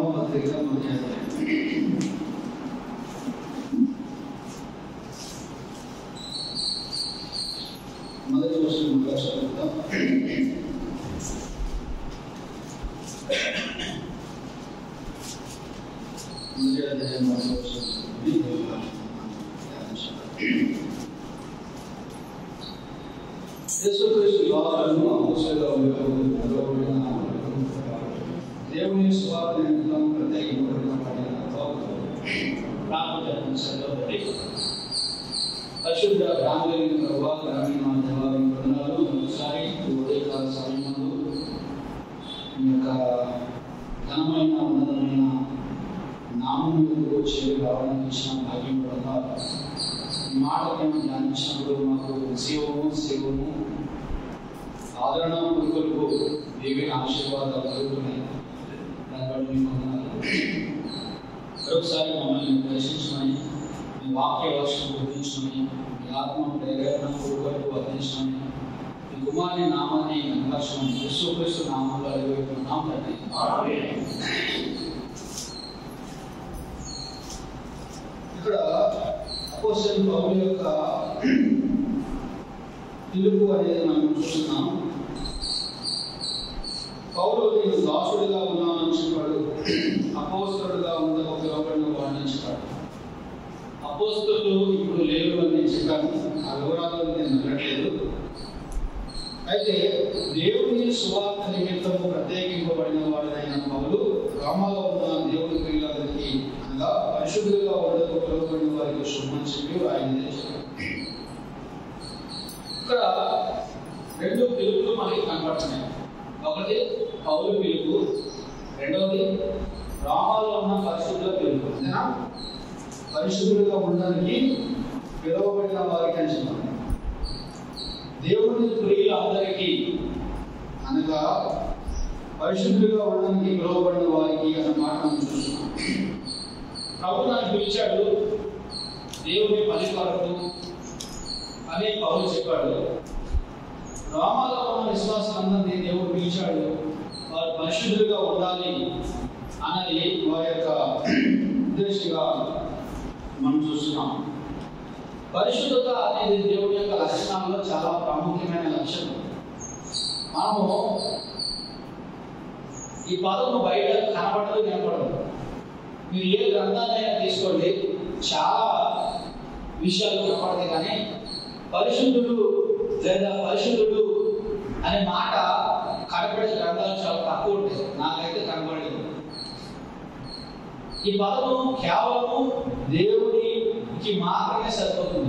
పత్రిక మొదటి అధ్యాయం. మొదటి వర్షం కూడా చదువుతాం మొదటి అధ్యాయం మొదటి వర్షం చదువుకుని దేవుని వాక్యం ధ్యానించాలి. యేసుక్రీస్తు ద్వారాను అపోస్తలుగా ఉండబడిన దేవుని స్వార్థ నిమిత్తం ప్రత్యేకింపబడిన వాడైన పౌలు రామజన్మశలో పరిశుద్ధ రామలింగ ప్రభావ గ్రామీణ దేవాలయం వందనాలు ఒకసారి ఉదయకాల సమయంలో మీ యొక్క ఘనమైన ఉన్నతమైన నామం ఎందుకు చేరి రావడానికి ఇచ్చిన భాగ్యం వల్ల ఈ మాట మేము ధ్యానించినప్పుడు మాకు జీవము శివము ఆదరణ పురుకులకు దేవిన ఆశీర్వాదాలు కలుగుతున్నాయి దాన్ని బట్టి మీకు వందనాలు మరొకసారి మమ్మల్ని దర్శించమని మీ వాక్య వర్షం గుర్తించమని మీ ఆత్మ ప్రేరేపణ పురుకులకు వర్తించమని మీ కుమారుని నామాన్ని సంఘర్షణ యేసుక్రీస్తు నామంలో అడిగిపోతున్నాం తండ్రి ఇక్కడ అపోస్తలు పౌలు యొక్క పిలుపు అనేది మనం చూస్తున్నాం పౌలు నేను దాసుడిగా ఉన్నానని చెప్పాడు అపోస్తలుడుగా ఉండగా పిలువబడిన వాడిని చెప్పాడు అపోస్తలు ఇప్పుడు లేరు అని నేను చెప్పాను ఆ వివరాలను నేను వెళ్ళట్లేదు అయితే దేవుని సువార్త నిమిత్తము ప్రత్యేకింపబడిన వాడినైన పౌలు రామాలో ఉన్న దేవుని పిల్లలకి అనగా పరిశుద్ధులుగా ఉండకు పిలువబడిన వారికి శుభ్రం చెప్పి ఆయన ఇక్కడ రెండు పిలుపులు మనకి కనపడుతున్నాయి ఒకటి పౌలు పిలుపు రెండవది రామాలో ఉన్న పరిశుద్ధుల పిలుపు అంతేనా పరిశుద్ధులుగా ఉండడానికి పిలువబడిన వారికి అని చెప్పాను దేవుని ప్రియులందరికీ అనగా పరిశుద్ధులుగా ఉండడానికి పిలువబడిన వారికి అన్న మాట మనం చూస్తున్నాం ప్రభు నన్ను పిలిచాడు దేవుని పని కొరకు అని పౌలు చెప్పాడు రామాలో ఉన్న విశ్వాసాలందరినీ దేవుడు పిలిచాడు వారు పరిశుద్ధులుగా ఉండాలి అన్నది వారి యొక్క ఉద్దేశంగా మనం చూస్తున్నాం పరిశుద్ధత అనేది దేవుడి యొక్క లక్షణాల్లో చాలా ప్రాముఖ్యమైన లక్షణం మనము ఈ పదము బయట కనపడదు కనపడదు మీరు ఏ గ్రంథాన్నైనా తీసుకోండి చాలా విషయాలు కనపడతాయి కానీ పరిశుద్ధుడు లేదా పరిశుద్ధుడు అనే మాట కనపడే గ్రంథాలు చాలా తక్కువ ఉంటాయి నాకైతే కనపడలేదు ఈ పదము కేవలము దేవునికి మాత్రమే సరిపోతుంది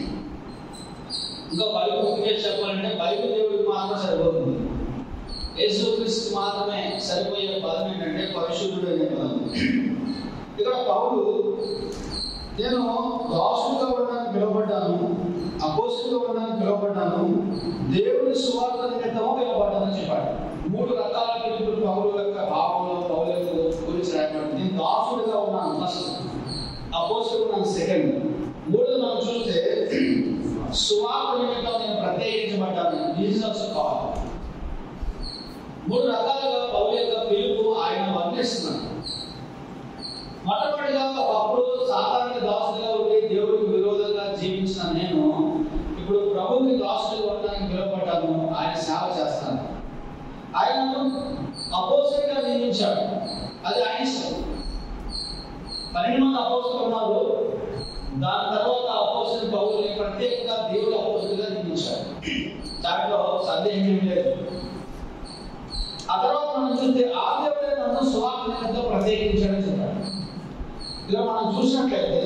ఇంకా బైబిల్ ముఖ్యంగా చెప్పాలంటే బైబిల్ దేవుడికి మాత్రమే సరిపోతుంది యేసుక్రీస్తు మాత్రమే సరిపోయే పదం ఏంటంటే పరిశుద్ధుడు అనే పదం ఇక్కడ పౌలు నేను దాసుడుగా ఉండడానికి పిలువబడ్డాను అపోసులుగా ఉండడానికి పిలువబడ్డాను దేవుని సువార్త నిమిత్తము పిలువబడ్డానని చెప్పాడు మూడు రకాల పిలుపులు పౌరు యొక్క భావంలో పౌరు యొక్క గురించి రాయబడింది నేను దాసుడుగా ఉన్నాను ఫస్ట్ అపోసులు ఉన్నాను సెకండ్ మూడు మనం చూస్తే సువార్త నిమిత్తం నేను ప్రత్యేకించబడ్డాను జీసస్ కాల్ మూడు రకాలుగా పౌరు యొక్క పిలుపు ఆయన వర్ణిస్తున్నాడు మొట్టమొదటిగా ఒకప్పుడు సాధారణ దాసుడిగా ఉండి దేవుడికి విరోధంగా జీవించిన నేను ఇప్పుడు ప్రభుకి దాసుడిగా ఉండడానికి పిలువబడ్డాను ఆయన సేవ చేస్తాను ఆయనను అపోజిట్గా నియమించాడు అది ఆయన ఇష్టం పన్నెండు మంది అపోజిట్ ఉన్నారు దాని తర్వాత అపోజిట్ పౌరుని ప్రత్యేకంగా దేవుడు అపోజిట్గా నియమించాడు దాంట్లో సందేహం ఏం లేదు ఆ తర్వాత మనం చూస్తే ఆ దేవుడే నన్ను సువార్త నిమిత్తం ప్రత్యేకించాడని చెప్పాడు ఇలా మనం చూసినట్లయితే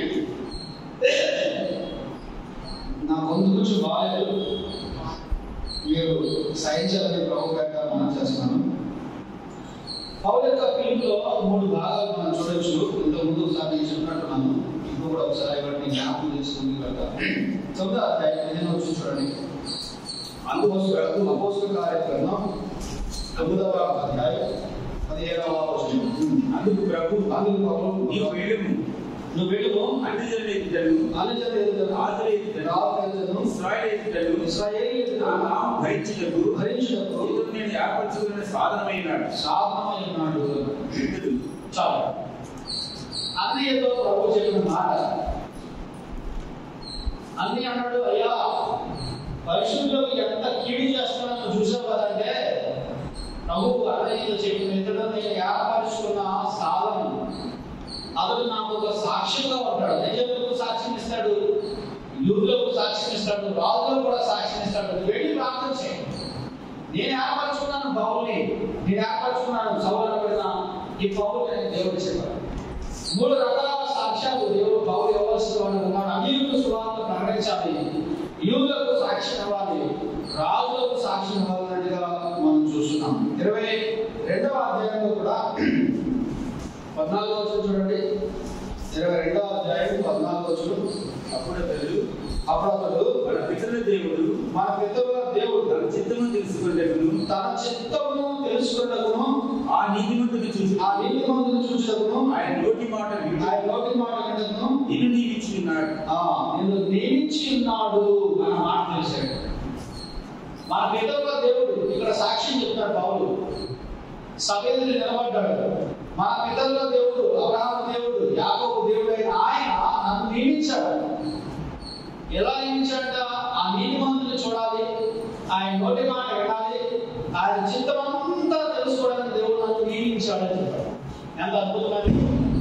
నా గొంతు కొంచెం బాగాలేదు మీరు సహించాలని ప్రభు పేట మనం చేస్తున్నాను పౌరు యొక్క పిలుపులో మూడు భాగాలు మనం చూడొచ్చు ఇంత ముందు ఒకసారి నేను చెప్పినట్టున్నాను ఇప్పుడు కూడా ఒకసారి వాటిని జ్ఞాపకం చేసుకుంది కనుక తొమ్మిదో అధ్యాయం పదిహేను వచ్చి చూడండి అందుకోసం అపోస్తుల కార్యక్రమం తొమ్మిదవ అధ్యాయం పదిహేనవ వచనం అందుకు ప్రభు అందుకు పౌలు నీవు వెళ్ళుము నువ్వు వెళ్ళుము అన్ని జనులు అనుజన ఎదుటను రాజుల ఎదుటను రాజుల ఎదుటను ఇశ్రాయేలు ఎదుటను ఇశ్రాయేలు నా ఎదుటను నామం భరించుటకు భరించుటకు ఇతడు నేను ఏర్పరచుకున్న సాధనమైనాడు సాధనమై ఉన్నాడు ఇతడు చాలు అన్నయ్యతో ప్రభు చెప్పిన మాట అన్నయ్య అన్నాడు అయ్యా పరిశుద్ధులకు ఎంత కీడు చేస్తున్నానో చూసావు కదంటే ప్రభువు అన్నయ్యతో చెప్పిన ఇతడు నేను ఏర్పరుచుకున్న సాధనం అతడు నాకు ఒక సాక్ష్యంగా ఉంటాడు నిజములకు సాక్ష్యం ఇస్తాడు యూదులకు సాక్ష్యం ఇస్తాడు రాజులకు కూడా సాక్ష్యం ఇస్తాడు నువ్వు వెళ్ళి ప్రార్థన చేయి నేను ఏర్పరచుకున్నాను పౌల్ని నేను ఏర్పరచుకున్నాను సౌలపడిన ఈ పౌరుని దేవుడు చెప్పాడు మూడు రకాల సాక్ష్యాలు దేవుడు పౌరు ఇవ్వాల్సిన వాడు ఉన్నాడు అన్యులకు సువార్త ప్రకటించాలి యూదులకు సాక్ష్యం ఇవ్వాలి రాజులకు సాక్ష్యం ఇవ్వాలన్నట్టుగా మనం చూస్తున్నాం ఇరవై రెండవ అధ్యాయంలో కూడా పద్నాలుగో వచ్చిన చూడండి ఇరవై రెండవ అధ్యాయం పద్నాలుగో వచ్చిన అప్పుడు అతడు అప్పుడు అతడు మన పితరుల దేవుడు మన పితరుల దేవుడు తన చిత్తము తెలుసుకునేటప్పుడు తన చిత్తమును తెలుసుకున్నకును ఆ నీతిమంతుని చూసి ఆ నీతి మందును చూసినకును ఆయన నోటి మాట విని ఆయన నోటి మాట వినకును నిన్ను నీవిచ్చి ఉన్నాడు ఆ నిన్ను నియమించి ఉన్నాడు అన్న మాట తెలిసాడు మన పితరుల దేవుడు ఇక్కడ సాక్ష్యం చెప్తాడు పౌలు సభ ఎదురు నిలబడ్డాడు మన పితరుల దేవుడు అబ్రహాము దేవుడు యాకోబు దేవుడు అయిన ఆయన నన్ను నియమించాడు ఎలా నియమించాడ ఆ నీతి మందుని చూడాలి ఆయన నోటి మాట వినాలి ఆయన చిత్తమంతా తెలుసుకోవడానికి దేవుడు నన్ను నియమించాడని చెప్పాడు ఎంత అద్భుతమైన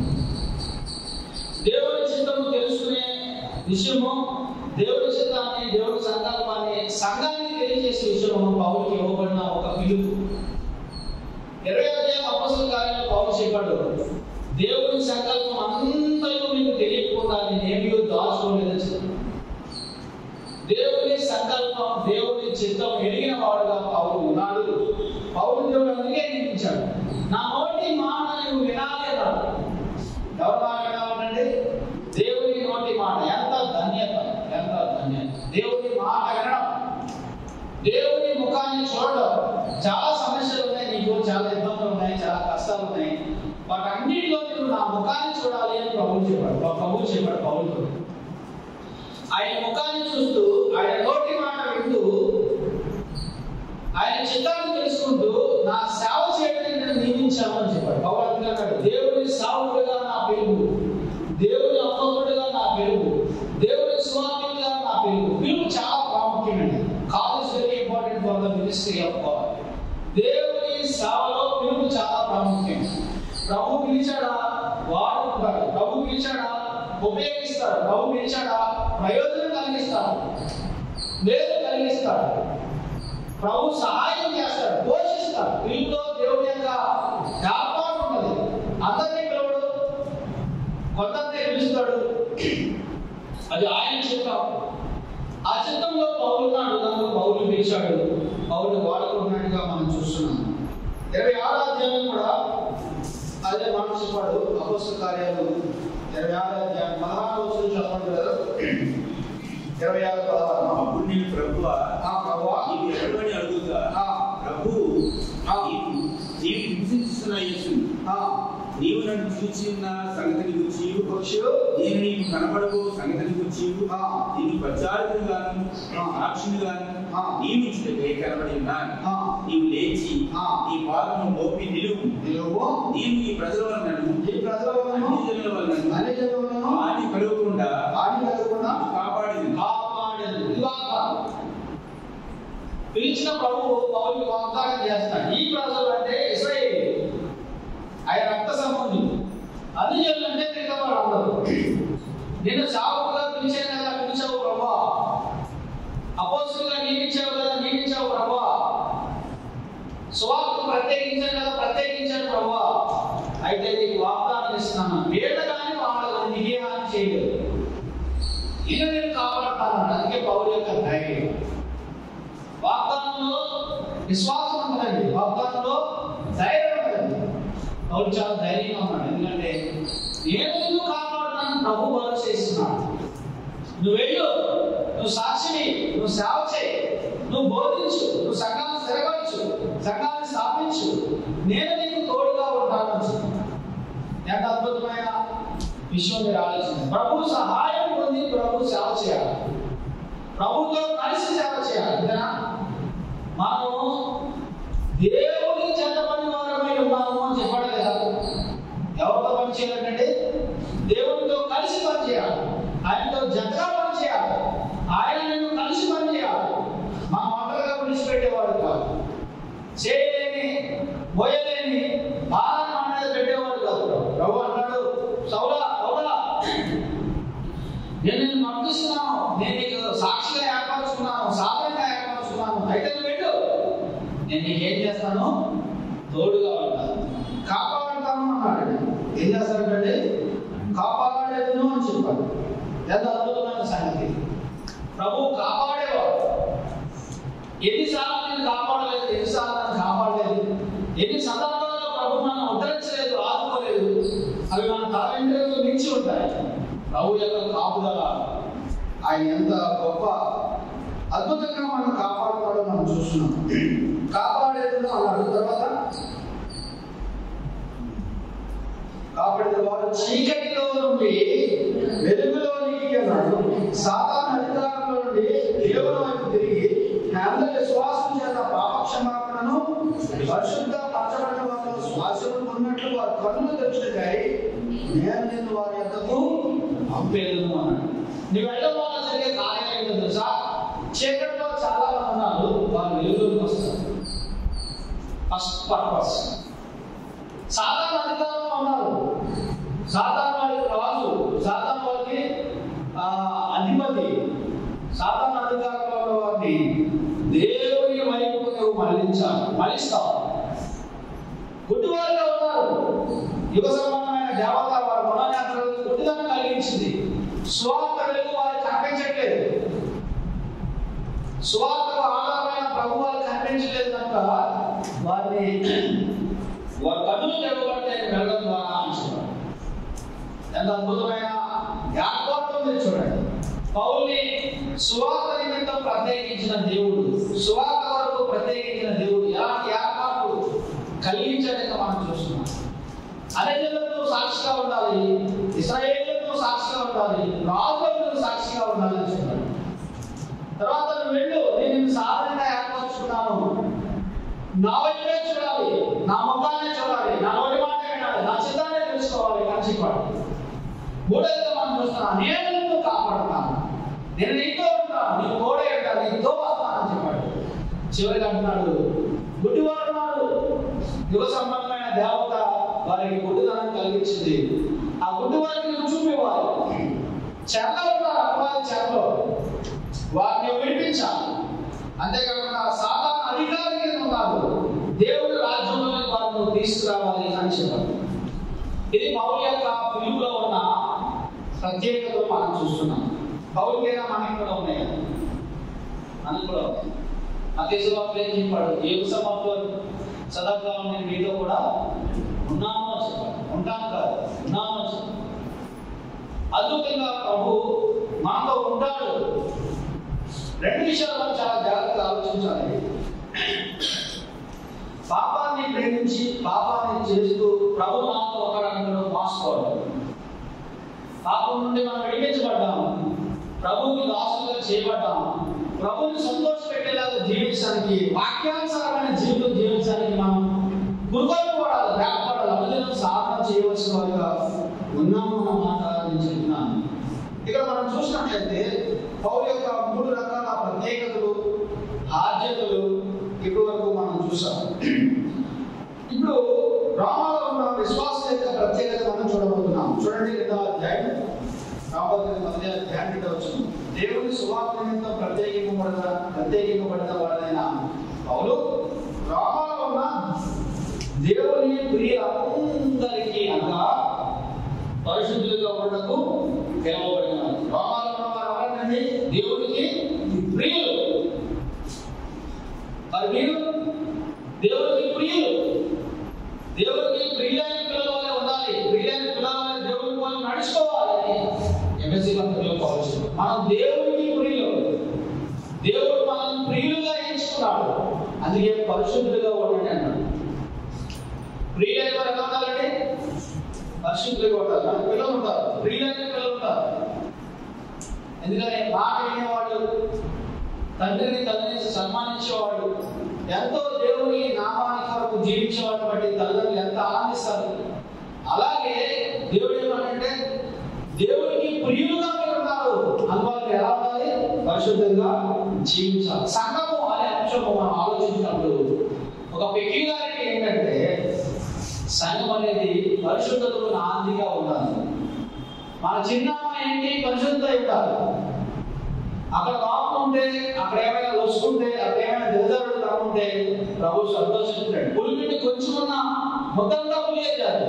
దేవుడి చిత్తము తెలుసుకునే విషయము దేవుడి చిత్తాన్ని దేవుడి సంకల్పాన్ని సంఘానికి తెలియజేసే విషయము పౌరుకి ఇవ్వబడిన ఒక పిలుపు ఇరవై అధ్యాయం అపస్తుల కార్యంలో పౌరు చెప్పాడు దేవుడి సంకల్పం అంతయు మీకు తెలియకుండా నేనేమీ దాచుకోలేదని చెప్పాడు దేవుని సంకల్పం దేవుని చిత్తం ఎరిగిన వాడుగా పౌరు ఉన్నాడు పౌరు దేవుడు అందుకే నియమించాడు నా నోటి మాట నువ్వు వినాలి అన్నాడు ఎవరు మాట వినాలండి దేవుని నోటి మాట ఎంత ధన్యత ఎంత ధన్యత దేవుని మాట వినడం దేవుని ముఖాన్ని చూడడం చాలా సమస్యలు ఉన్నాయి నీకు చాలా ఇబ్బందులు ఉన్నాయి చాలా కష్టాలు ఉన్నాయి వాటన్నిటిలో నువ్వు నా ముఖాన్ని చూడాలి అని ప్రభు చెప్పాడు ప్రభు చెప్పాడు పౌరుడు ఆయన ముఖాన్ని చూస్తూ ఆయన నోటి మాట వింటూ ఆయన చిత్తాన్ని తెలుసుకుంటూ నా సేవ చేయడానికి నేను నియమించాను అని చెప్పాడు పౌరు అంటున్నాడు దేవుని సావుడుగా నా పిలుపు దేవుని అప్పకుడుగా నా పిలుపు దేవుని స్వామిగా నా పిలుపు పిలుపు చాలా ప్రాముఖ్యమైనది call is very important for the ministry of God దేవుని సేవలో పిలుపు చాలా ప్రాముఖ్యం ప్రభు పిలిచాడా వాడుకుంటాడు ప్రభు పిలిచాడా ఉపయోగిస్తాడు ప్రభు పిలిచాడా ప్రయోజనం కలిగిస్తాడు మేలు కలిగిస్తాడు ప్రభు సహాయం చేస్తాడు పోషిస్తాడు వీళ్ళలో దేవుని యొక్క ఏర్పాటు ఉన్నది అందరినీ పిలవడు కొందరినీ పిలుస్తాడు అది ఆయన చిత్తం ఆ చిత్తంలో పౌలు ఉన్నాడు నన్ను పౌలు పిలిచాడు పౌలు వాడుకున్నట్టుగా మనం చూస్తున్నాం ఇరవై ఆరో అధ్యాయం కూడా అదే మనం చెప్పాడు అపోస్తల కార్యాలు ఇరవై ఆరో అధ్యాయం పదహారు రోజులు చెప్పండి కదా ఇరవై ఆరు పదహారు అప్పుడు నేను ప్రభు ఆ ప్రభువా నీవు ఎవరిని అడుగుతా ఆ. ప్రభు ఆ. నీవు నీవు హింసిస్తున్న యేసు ఆ నీవు నన్ను చూచి ఉన్న సంగతిని గురించి పురుషు నేను నీకు కనబడబో సంగతిని గురించి ఆ. నీకు ప్రచారకుడుగాను ఆ. సాక్షినిగాను ఆ. నియమించుటకే కనబడి ఉన్నాను ఆ నీవు లేచి ఆ. నీ పాదము మోపి నిలువు నిలువు నీవు ఈ ప్రజల వలనను ఈ ప్రజల వలన అన్ని జనుల వలనను అన్ని జనులను హాని కలగకుండా హాని కలగకుండా కాపాడింది కాపాడేది ఇది వాగ్దానం పిలిచిన ప్రభువు పౌరుకి వాగ్దానం చేస్తాడు ఈ ప్రజలు అంటే ఇస్రాయేల్ ఆయన రక్త సంబంధులు అన్ని జనులు అంటే మిగతా వాళ్ళు అందరూ నేను సావుగా పిలిచాను కదా పిలిచావు ప్రభా అపోసులుగా నియమించావు కదా నియమించావు ప్రభా స్వార్థ ప్రత్యేకించాను కదా ప్రత్యేకించాను ప్రభా అయితే నీకు వాగ్దానం ఇస్తున్నాను వీళ్ళ కానీ వాళ్ళ కానీ నీకే హాని చేయలేదు ఈయన నేను కాపాడతాను అందుకే పౌరు యొక్క ధైర్యం వాగ్దానంలో విశ్వాసం ఉంటుందండి వాగ్దానంలో ధైర్యం ఉంటుందండి పౌరు చాలా ధైర్యంగా ఉన్నాడు ఎందుకంటే నేను నిన్ను కాపాడుతాను ప్రభు భరోసా ఇస్తున్నాడు నువ్వు వెళ్ళు నువ్వు సాక్షిని నువ్వు సేవ చేయి నువ్వు బోధించు నువ్వు సంఘాన్ని స్థిరపరచు సంఘాన్ని స్థాపించు నేను నీకు తోడుగా ఉంటాను అని చెప్పాడు. ఎంత అద్భుతమైన విషయం మీరు ఆలోచించండి ప్రభు సహాయం పొంది ప్రభు సేవ చేయాలి ప్రభుతో కలిసి సేవ చేయాలి అంతేనా మనము దేవుని చెంతపని వారమై ఉన్నాము అని చెప్పాడు కదా మోయలేని భారాన్ని మన మీద పెట్టేవాడు కాదు ప్రభు అన్నాడు సౌలా సౌలా నేను నిన్ను పంపిస్తున్నాను నేను నీకు సాక్షిగా ఏర్పరచుకున్నాను సాధనంగా ఏర్పరచుకున్నాను అయితే నువ్వు వెళ్ళు నేను నీకేం చేస్తాను తోడుగా ఉంటాను కాపాడుతాను అన్నాడు ఏం చేస్తాడంటే కాపాడేదును అని చెప్పాడు ఎంత అద్భుతమైన సంగతి ప్రభు కాపాడేవాడు ఎన్నిసార్లు నేను కాపాడలేదు ఎన్నిసార్లు నన్ను కాపాడలేదు ఎన్ని సందర్భాల్లో ప్రభు మనం ఉద్ధరించలేదు ఆదుకోలేదు అవి మన తల వెంట్రుకలకు మించి ఉంటాయి ప్రభు యొక్క కాపుదల ఆయన ఎంత గొప్ప అద్భుతంగా మనం కాపాడుతాడో మనం చూస్తున్నాం కాపాడేది అన్నాడు తర్వాత కాబట్టి వారు చీకటిలో నుండి వెలుగులోనికి అన్నాడు సాధారణ అధికారంలో నుండి దేవుని వైపు తిరిగి అందరి విశ్వాసం చేత పాపక్షమాపణను పరిశుద్ధ పరచబడిన వారిలో శ్వాసము ఉన్నట్లు వారి కన్నులు తెచ్చుటకై నేను నిన్ను వారి యొక్కకు పంపేదను అన్నాడు నీ వెళ్ళడం వల్ల జరిగే కార్యం ఏంటో తెలుసా చీకటిలో చాలా మంది ఉన్నారు వారు వెలుగులోకి వస్తారు ఫస్ట్ పర్పస్ సాధారణ అధికారంలో ఉన్నారు సాధారణ వాళ్ళకి రాజు సాధారణ వాళ్ళకి ఆ, అధిపతి సాధారణ అధికారంలో ఉన్న వారిని దేవుని వైపుకు నువ్వు మళ్ళించాలి మళ్ళిస్తావు గుడ్డివారిగా ఉన్నారు యుగ సంబంధమైన దేవత వారి మనోనేత్రాలకు గుడ్డిదనం కలిగించింది స్వార్థ వెలుగు వారికి కనిపించట్లేదు స్వార్థకు ఆధారమైన ప్రభు వారికి కనిపించలేదు కనుక వారిని వారి కన్నులు తెరవబడితే వెళ్ళడం ద్వారా అంటున్నారు ఎంత అద్భుతమైన యాకోత్వం మీరు చూడండి పౌల్ని సువార్త నిమిత్తం ప్రత్యేకించిన దేవుడు సువార్త వరకు ప్రత్యేకించిన దేవుడు ఎలాంటి ఏర్పాటు కలిగించడానికి మనం చూస్తున్నాం అనేకులకు సాక్షిగా ఉండాలి ఇస్రాయేళ్లకు సాక్షిగా ఉండాలి రాజులకు సాక్షిగా ఉండాలి అని చెప్పాడు తర్వాత నువ్వు వెళ్ళు నేను నిన్ను సాధారణంగా ఏర్పరచుకున్నాను నా వైపే చూడాలి నా ముఖాన్ని చూడాలి నా నోటి మాట వినాలి నా చిత్తాన్ని తెలుసుకోవాలి కంచిపాడు మూడోదిగా మనం చూస్తున్నాం నేను నిన్ను కాపాడుతాను నేను నీతో ఉంటాను నీ తోడే ఉంటాను నీతో వస్తానని చెప్పాడు చివరిగా అంటున్నాడు గుడ్డివాడు ఉన్నాడు యుగ సంబంధమైన దేవత వారికి గుడ్డిదనం కలిగించింది ఆ గుడ్డి వారికి నువ్వు చూపేవారు చెల్ల ఉన్నారు అపవాది చెరలో వారిని విడిపించాలి అంతేకాకుండా సాధారణ అధికారి కింద ఉన్నారు దేవుడి రాజ్యంలోకి వారిని తీసుకురావాలి అని చెప్పారు ఇది పౌరు యొక్క పిలుపులో ఉన్న ప్రత్యేకతలు మనం చూస్తున్నాం పౌరుకైనా మనకి కూడా ఉన్నాయి కదా మనకు కూడా ఉన్నాయి అతీసువార్త ఏం చెప్పాడు ఏ సమాప్తో సదాకాలం నేను మీతో కూడా ఉన్నాను అని చెప్పాడు ఉంటాను కాదు ఉన్నాను అని చెప్పాడు అద్భుతంగా ప్రభు మనతో ఉంటాడు రెండు విషయాలు చాలా జాగ్రత్తగా ఆలోచించాలి పాపాన్ని ప్రేమించి పాపాన్ని చేస్తూ ప్రభు నాతో ఒకడనడం మోసపోవడం పాపం నుండి మనం విడిపించబడ్డాము ప్రభువుకి దాసులుగా చేయబడ్డాము ప్రభువుని సంతోష పెట్టేలాగా జీవించడానికి వాక్యానుసారమైన జీవితం జీవించడానికి మనం గురుకొని పడాలి వేగపడాలి అనుదినం సాధన చేయవలసిన వారిగా ఉన్నాము అన్న మాట నేను చెప్తున్నాను ఇక్కడ మనం చూసినట్లయితే పౌరు యొక్క మూడు రకాల ప్రత్యేకతలు బాధ్యతలు ఇప్పటి వరకు మనం చూసాం ఇప్పుడు రామాలో ఉన్న విశ్వాసం యొక్క ప్రత్యేకత మనం చూడబోతున్నాం చూడండి రెండో అధ్యాయం రాబోతున్న మొదటి అధ్యాయం రెండో వచ్చింది దేవుని సువార్త నిమిత్తం ప్రత్యేకింపబడిన ప్రత్యేకింపబడిన వాడైన పౌలు రామాలో ఉన్న దేవుని ప్రియులందరికీ అనగా పరిశుద్ధులుగా ఉండకు పిలవబడిన రోమాలో ఉన్న వారు ఎవరండి దేవునికి ప్రియులు మరి మీరు దేవునికి ప్రియులు దేవునికి ప్రియులైన పిల్లల వల్లే ఉండాలి ప్రియులైన పిల్లల వల్ల దేవుని వల్ల నడుచుకోవాలి ఎంఎస్సీ పత్రికలో కావచ్చు మనం దేవునికి ప్రియులు దేవుడు మనల్ని ప్రియులుగా ఎంచుకున్నాడు అందుకే పరిశుద్ధులుగా ఉండండి అన్నాడు ప్రియులైన వారు ఎలా ఉండాలండి పరిశుద్ధులుగా ఉంటారు మనకు పిల్లలు ఉంటారు ప్రియులైన పిల్లలు ఉంటారు ఎందుకని మాట వినేవాడు తండ్రిని తల్లిని సన్మానించేవాడు ఎంతో దేవుని నామానికి కొరకు జీవించేవాడిని బట్టి తల్లిదండ్రులు ఎంత ఆనందిస్తారు అలాగే దేవుడు ఏమంటే దేవునికి ప్రియులుగా మీరు ఉన్నారు అనుభవాలు ఎలా ఉండాలి పరిశుద్ధంగా జీవించాలి సంఘము అనే అంశము మనం ఆలోచించినప్పుడు ఒక పెక్యులారిటీ ఏంటంటే సంఘం అనేది పరిశుద్ధతకు నాందిగా ఉండాలి మన చిరునామా ఏంటి పరిశుద్ధత ఉండాలి అక్కడ పాపం ఉంటే అక్కడ ఏమైనా లొసుకుంటే అక్కడ ఏమైనా దిగజారుడు ఉంటే ప్రభు సంతోషించాడు పులిపిండి కొంచెం ఉన్న మొత్తంగా పులియేది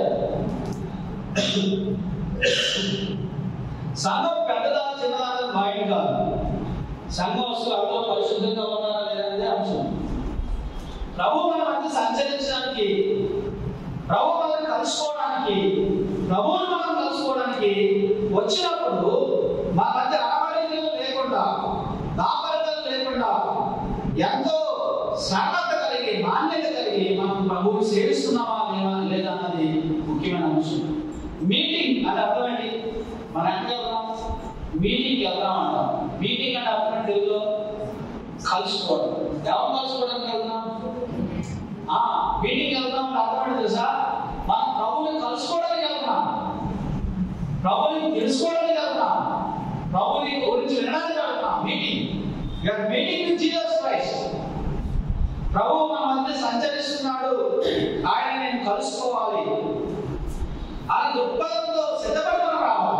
సంఘం పెద్దదా చిన్నదా అనేది మైండ్ కాదు సంఘం వస్తువులు అందరూ పరిశుద్ధంగా ఉన్నారా లేదనేది అంశం ప్రభు మన మధ్య సంచరించడానికి ప్రభు మనం కలుసుకోవడానికి ప్రభువుని మనం కలుసుకోవడానికి వచ్చినప్పుడు మా మధ్య అడవడికలు లేకుండా దాపరికలు లేకుండా ఎంతో సరళత కలిగి మాన్యత కలిగి మనం ప్రభువుని సేవిస్తున్నామా లేదా లేదా అన్నది ముఖ్యమైన అంశం మీటింగ్ అని అర్థం ఏంటి మనం ఎక్కడ వెళ్దాం మీటింగ్కి వెళ్దాం అంటాం మీటింగ్ అంటే అర్థం ఏంటి తెలుగులో కలుసుకోవడం ఎవరు కలుసుకోవడానికి వెళ్దాం ఆ మీటింగ్ వెళ్దాం అంటే అర్థం ఏంటి తెలుసా మనం ప్రభువుని కలుసుకోవడానికి వెళ్తున్నాం ప్రభుని తెలుసుకోవడానికి వెళ్తున్నాం ప్రభుని గురించి వినడానికి వెళ్తున్నాం meeting you are meeting with Jesus Christ ప్రభు మన మధ్య సంచరిస్తున్నాడు ఆయన నేను కలుసుకోవాలి ఆయన దృక్పథంతో సిద్ధపడుతున్న రావాలి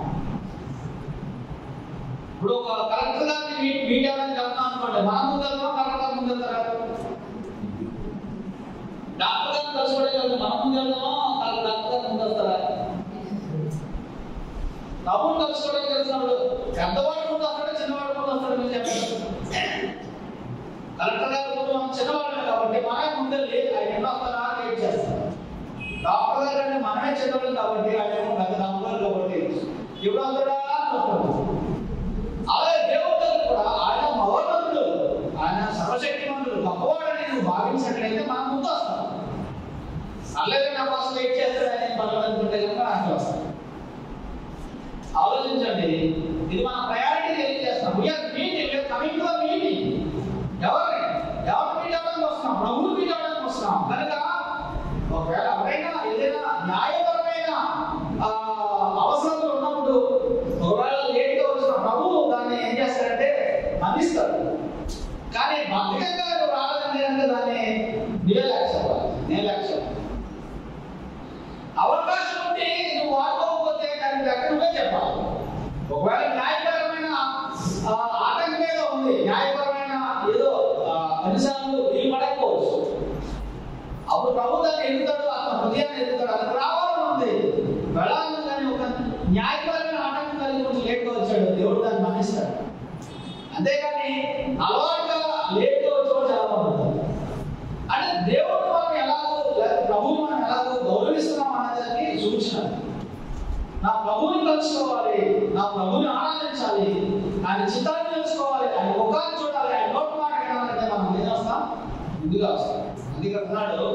ఇప్పుడు ఒక కలెక్టర్ గారిని మీట్ మీట్ అవ్వడానికి వెళ్తున్నాం అనుకోండి మన ముందు వెళ్తాం కలెక్టర్ గారి ముందు వెళ్తారా డాక్టర్ గారిని కలుసుకోవడానికి వెళ్తాం మన ముందు వెళ్తామా డాక్టర్ గారి ముందు వెళ్తారా ప్రభుని కలుసుకోవడానికి వెళ్తున్నాడు పెద్దవాడు ముందు వస్తాడు చిన్నవాడు ముందు వస్తాడు మీరు చెప్పండి కలెక్టర్ గారు ముందు మనం చిన్నవాళ్ళమే కాబట్టి మనమే ముందెళ్ళి ఆయన ఎన్నో వస్తారా అని వెయిట్ చేస్తాం డాక్టర్ గారు అంటే మనమే చిన్నవాళ్ళు కాబట్టి ఆయన ఏమో పెద్ద డాక్టర్ కాబట్టి ఇప్పుడు వస్తాడా అని వస్తాడు అలాగే దేవుడు దగ్గర కూడా ఆయన మహోన్నతుడు ఆయన సర్వశక్తిమంతుడు గొప్పవాడని నువ్వు భావించినట్లయితే మనం ముందు వస్తాం అలాగే నా కోసం వెయిట్ చేస్తాడు ఆయన పనులు అనుకుంటే కనుక నాకు వస్తాం ఆలోచించండి ఇది మన ప్రయారిటీ తెలియజేస్తాం we are meeting we are coming to the meeting ఎవరిని ఎవరు మీట్ అవ్వడానికి వస్తున్నాం ప్రభువు మీట్ అవ్వడానికి వస్తున్నాం కనుక ఒకవేళ ఎవరైనా ఏదైనా న్యాయపరమైన ఆ, అవసరాలు ఉన్నప్పుడు ఒకవేళ లేట్గా వచ్చిన ప్రభువు దాన్ని ఏం చేస్తారంటే అందిస్తాడు కానీ బద్ధకంగా నువ్వు రాలేదండి అంటే దాన్ని నిర్లక్ష్యం నిర్లక్ష్యం అవకాశం ఉంటే నువ్వు వాడుకోకపోతే దానికి దగ్గరగా చెప్పాలి ఒకవేళ న్యాయపరమైన ఆ, ఆటంకం ఏదో ఉంది న్యాయపరమైన ఏదో ఆ, అంశాలు వీలు పడకపోవచ్చు అప్పుడు ప్రభు దాన్ని ఎదుగుతాడు అతను హృదయాన్ని ఎదుగుతాడు అది రావాలని ఉంది వెళ్ళాలని కానీ ఒక న్యాయపరమైన ఆటంకం కలిగి కొంచెం లేట్గా వచ్చాడు దేవుడు దాన్ని మన్నిస్తాడు అంతేగాని అలవాటుగా లేట్గా వచ్చేవాడు చాలా మంది ఉంటారు. అంటే దేవుడు మనం ఎలాగో లేదా ప్రభువు మనం ఎలాగో గౌరవిస్తున్నాం అనేదానికి సూచన నా ప్రభువుని కలుసుకోవాలి నా ప్రభువుని ఆరాధించాలి ఆయన చిత్తాన్ని తెలుసుకోవాలి ఆయన ముఖాన్ని చూడాలి ఆయన నోటి మాట వినాలంటే మనం ఏం చేస్తాం ముందుగా వస్తాం అందుకే అన్నాడు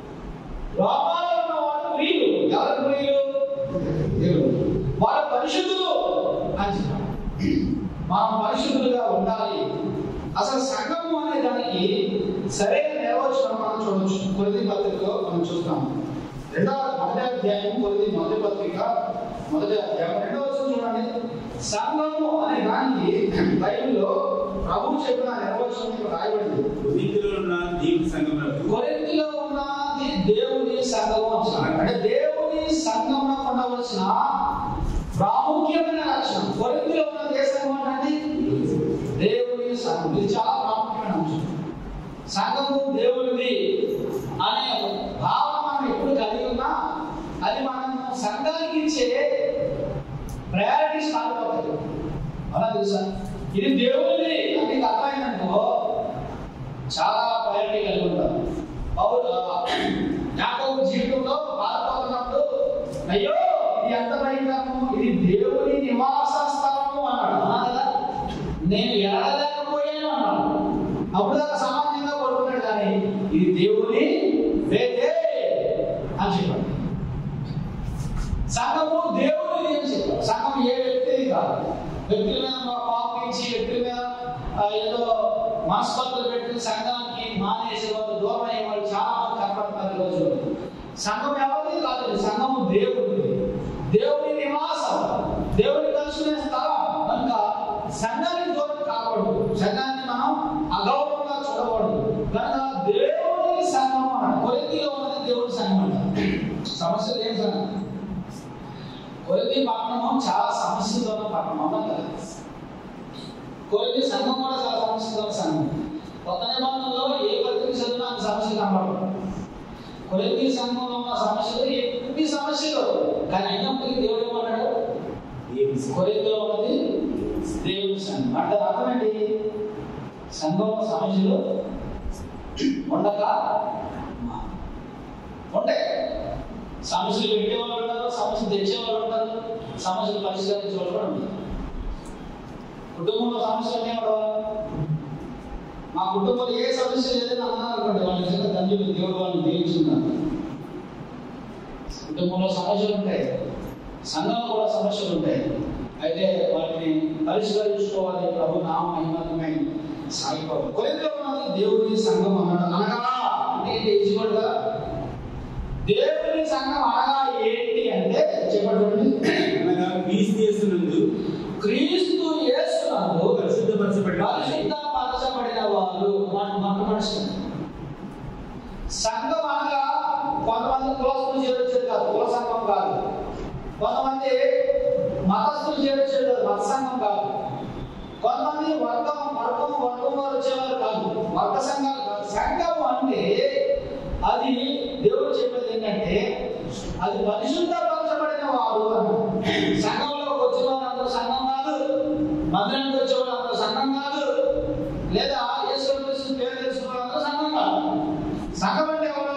లోపాలు ఉన్న వాళ్ళు ప్రియులు ఎవరు ప్రియులు దేవుడు వాళ్ళ పరిశుద్ధులు అని చెప్పాడు మనం పరిశుద్ధులుగా ఉండాలి అసలు సంఘము అనే దానికి సరైన నిర్వచనం మనం చూడొచ్చు కొరిది పత్రికలో మనం చూస్తాం రెండవ మొదటి అధ్యాయం కొరిది మొదటి పత్రిక మొదటి అధ్యాయం రెండవ వచనం చూడండి సంఘము అనే దానికి బైబిల్లో ప్రభు చెప్పిన నిర్వచనం ఇక్కడ రాయబడింది కొరింథీలో ఉన్న దేవుని సంఘములకు కొరింథీలో ఉన్నది దేవుని సంఘము అంటున్నాడు. అంటే దేవుని సంఘంలో ఉండవలసిన ప్రాముఖ్యమైన లక్షణం కొరింథీలో ఉన్న ఏ సంఘం అంటే దేవుని సంఘం ఇది చాలా ప్రాముఖ్యమైన అంశం సంఘము దేవునిది అనే భావన మనం ఎప్పుడు కలిగి ఉన్నా అది మనం సంఘానికి ఇచ్చే ప్రయారిటీస్ మారిపోతాయి అలా తెలుసా ఇది దేవునిది అని నీకు అర్థమైందనుకో చాలా ప్రయారిటీ కలిగి ఉంటారు పౌరు యాకోబు జీవితంలో బాధపడుతున్నప్పుడు అయ్యో ఇది ఎంత భయంకరము ఇది దేవుని నివాస స్థలము అన్నాడు అన్నా కదా నేను ఎడలేకపోయాను అన్నాడు అప్పుడు దాకా సామాన్యంగా పడుకున్నాడు కానీ ఇది దేవుని వేదే అని చెప్పాడు సంఘము దేవుని అని చెప్పాడు సంఘం ఏ వ్యక్తిది కాదు వ్యక్తుల మీద పాపించి వ్యక్తుల మీద ఆ, ఏదో మనస్పర్ధలు పెట్టి సంఘానికి మానేసే వాళ్ళు దూరం అయ్యే వాళ్ళు చాలా మంది కనపడతారు ఈ రోజు సంఘం ఎవరిది కాదు సంఘము దేవుడిది దేవుని నివాసం దేవుని కలుసుకునే స్థలం కనుక సంఘానికి దూరం కాకూడదు సంఘాన్ని మనం అగౌరవంగా చూడకూడదు కనుక దేవుని సంఘం అన్నాడు కొరింథీలో ఉన్నది దేవుని సంఘం అంట సమస్యలు ఏం సార్ కొరది పట్టణం చాలా సమస్యలతో ఉన్న పట్టణం అవునా కదా కొరది సంఘం కూడా చాలా సమస్యలతో ఉన్న సంఘం కొత్త నిబంధనలో ఏ పత్రిక చదివినా అంత సమస్య కనబడదు కొరది సంఘంలో ఉన్న సమస్యలు ఎన్ని సమస్యలు కానీ అయినప్పటికీ దేవుడు ఏమన్నాడు కొరింథీలో ఉన్నది దేవుని సంఘం అంటే అర్థమండి సంఘంలో సమస్యలు ఉండక ఉంటాయి సమస్యలు పెట్టేవాళ్ళు ఉంటారు సమస్యలు తెచ్చేవాళ్ళు ఉంటారు సమస్యలు పరిష్కరించే వాళ్ళు కూడా ఉంటారు కుటుంబంలో సమస్యలు అనేవాడు మా కుటుంబంలో ఏ సమస్య లేదని అన్నారు అనుకోండి వాళ్ళ నిజంగా తండ్రి దేవుడు వాళ్ళని దీవించుకున్నారు కుటుంబంలో సమస్యలు ఉంటాయి సంఘంలో కూడా సమస్యలు ఉంటాయి అయితే వాటిని పరిష్కరించుకోవాలి ప్రభు నామ మహిమతమై సాగిపోవాలి కొరింథీలో ఉన్నది దేవుని సంఘం అన్నాడు అనగా అంటే ఏంటి ఈజీగా దేవుని సంఘం అనగా ఏంటి అంటే చెప్పండి అనగా క్రీస్తు యేసునందు క్రీస్తు యేసునందు పరిశుద్ధపరచబడిన పరిశుద్ధపరచబడిన వారు మన మనుషులు సంఘం అనగా కొంతమంది కులస్తులు చేరొచ్చేది కాదు కుల సంఘం కాదు కొంతమంది మతస్థులు చేరొచ్చేది కాదు మత సంఘం కాదు కొంతమంది వర్గం వర్గం వర్గం వారు వచ్చేవారు కాదు వర్గ సంఘాలు కాదు సంఘం అంటే అది దేవుడు చెప్పేది ఏంటంటే అది పరిశుద్ధపరచబడిన వారు అని సంఘంలోకి వచ్చిన వారు అందరూ సంఘం కాదు మందిరానికి వచ్చే వాళ్ళు అందరూ సంఘం కాదు లేదా యేసు క్రీస్తు పేరు తెలుసుకున్న వాళ్ళు అందరూ సంఘం కాదు సంఘం అంటే ఎవరు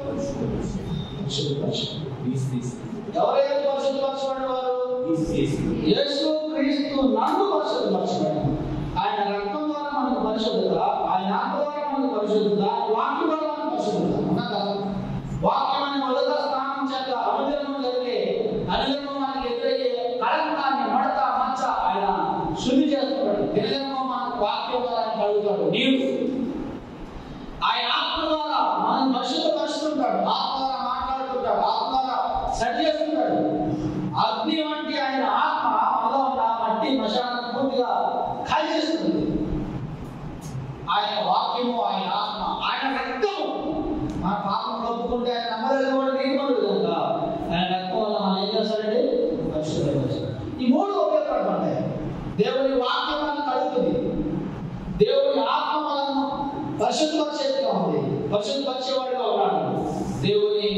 క్రీస్తు యేసు. ఎవరైతే పరిశుద్ధపరచబడిన వారు క్రీస్తు యేసు. యేసు క్రీస్తు నన్ను పరిశుద్ధపరచబడి ఆయన రక్తం ద్వారా మనకు పరిశుద్ధత ఆయన ఆత్మ ద్వారా మనకు పరిశుద్ధత ఆయన వాక్యం ద్వారా మనకు పరిశుద్ధత అవునా కదా వాక్యం అనే మొదట స్నానం చేత అనుదినము జరిగే అనుదినము మనకి ఎదురయ్యే కళంకాన్ని మడత మచ్చ ఆయన శుద్ధి చేస్తున్నాడు దినదినము మనకు వాక్యం ద్వారా ఆయన కలుగుతాడు నీవు ఆయన ఆత్మ ద్వారా మనం పరిశుద్ధపరుస్తుంటాడు ఆత్మ ద్వారా మాట్లాడుతుంటాడు ఆత్మ ద్వారా సరి చేస్తుంటాడు అగ్ని వంటి ఆయన ఆత్మ మనలో ఉన్న మట్టి మశాలను పూర్తిగా ఖాళీ చేస్తుంది ఆయన వాక్యము ఆయన ఆత్మ ఆయన రక్తము మన పాపం ఒప్పుకుంటే ఆయన నమ్మదగిన కూడా నీతిమంతుడు కనుక ఆయన రక్తం వల్ల మనం ఏం చేస్తాడండి పరిశుద్ధపరుస్తాడు ఈ మూడు ఉపయోగపడుతుంటాయి దేవుని వాక్యం మనకు కలుగుతుంది దేవుని ఆత్మ మనను పరిశుద్ధపరిచేట్టుగా ఉంది పరిశుద్ధపరిచేవాడుగా ఉన్నాడు దేవుని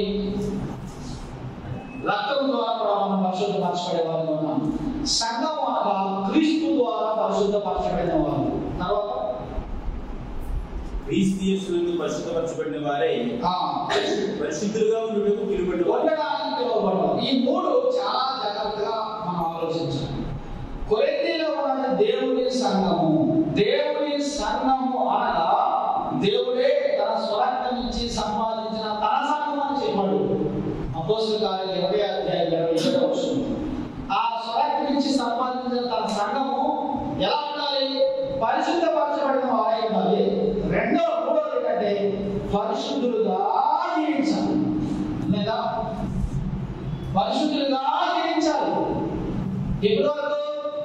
రక్తం ద్వారా కూడా మనం పరిశుద్ధపరచబడే వారిగా ఉన్నాం సంఘం అనగా క్రీస్తు ద్వారా పరిశుద్ధపరచబడిన వారు తర్వాత క్రీస్తు యేసునందు పరిశుద్ధపరచబడిన వారే ఆ, పరిశుద్ధులుగా ఉండటకు పిలువబడి వారు. ఉండడానికి పిలువబడ్డారు ఈ మూడు చాలా జాగ్రత్తగా మనం ఆలోచించాలి కొరింథీలో ఉన్న దేవుని సంఘము దేవుని సంఘము అనగా దేవుడే తన స్వరక్తం నుంచి సంపాదించిన తన సంఘం అని చెప్పాడు అపోస్తుల కార్యం ఇరవై అధ్యాయం ఇరవై ఏడవ వచనం. ఆ స్వరక్తం నుంచి సంపాదించిన తన సంఘము ఎలా ఉండాలి పరిశుద్ధపరచబడిన వారై ఉండాలి రెండో మూడోది ఏంటంటే పరిశుద్ధులుగా జీవించాలి లేదా పరిశుద్ధులుగా జీవించాలి ఎప్పటి వరకు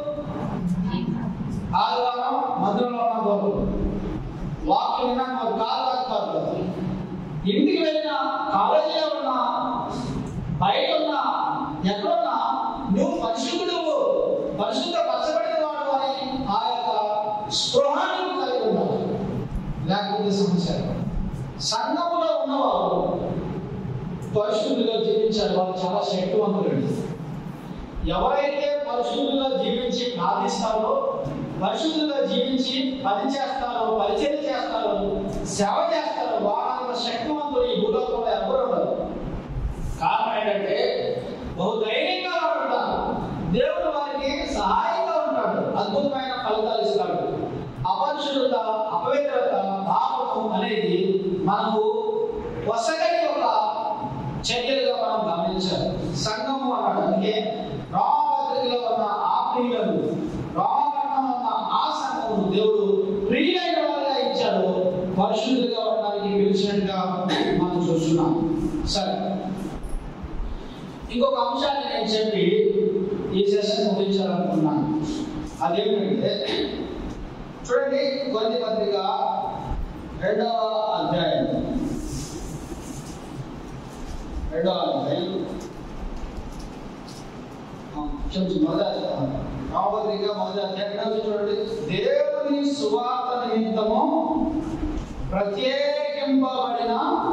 ఆదివారం మందిరంలో ఉన్న గౌరవం వాక్యం విన్నా మాకు కాలు కాదు ఇంటికి వెళ్ళిన కాలేజీలో ఉన్నా బయట ఉన్నా ఎక్కడున్నా నువ్వు పరిశుద్ధుడు పరిశుద్ధ పరచబడిన వాడు అని ఆ యొక్క స్పృహాన్ని కలిగి ఉండాలి లేకపోతే సమస్య సంఘములో ఉన్నవారు పరిశుద్ధులుగా జీవించారు వాళ్ళు చాలా శక్తివంతులండి ఎవరైతే పరిశుద్ధులుగా జీవించి ప్రార్థిస్తారో పరిశుద్ధులుగా జీవించి పని చేస్తారో పరిచయం చేస్తారో సేవ చేస్తారో వాళ్ళంత శక్తివంతులు ఈ భూలోకంలో ఎవరు ఉండరు కారణం ఏంటంటే బహు ధైర్యంగా వాడు ఉంటారు దేవుడు వారికి సహాయంగా ఉంటాడు అద్భుతమైన ఫలితాలు ఇస్తాడు అపరిశుద్ధత అపవిత్రత పాపము అనేది మనకు వసగని ఒక చర్యలుగా మనం గమనించాలి సంఘము అన్నాడు అందుకే రామపత్రికలో ఉన్న ఆ ప్రియులను రామపట్నంలో ఉన్న ఆ సంఘమును దేవుడు ప్రియులైన వారిగా ఇచ్చాడు పరిశుద్ధులుగా ఉండడానికి పిలిచినట్టుగా మనం చూస్తున్నాం సరే ఇంకొక అంశాన్ని నేను చెప్పి ఈ సెషన్ ముగించాలనుకున్నాను అదేమిటంటే చూడండి కొద్ది పత్రిక రెండవ అధ్యాయం రెండవ అధ్యాయం క్షమించు మొదటి రామపత్రిక మొదటి అధ్యాయం చూడండి దేవుని సువార్త నిమిత్తము ప్రత్యేకింపబడిన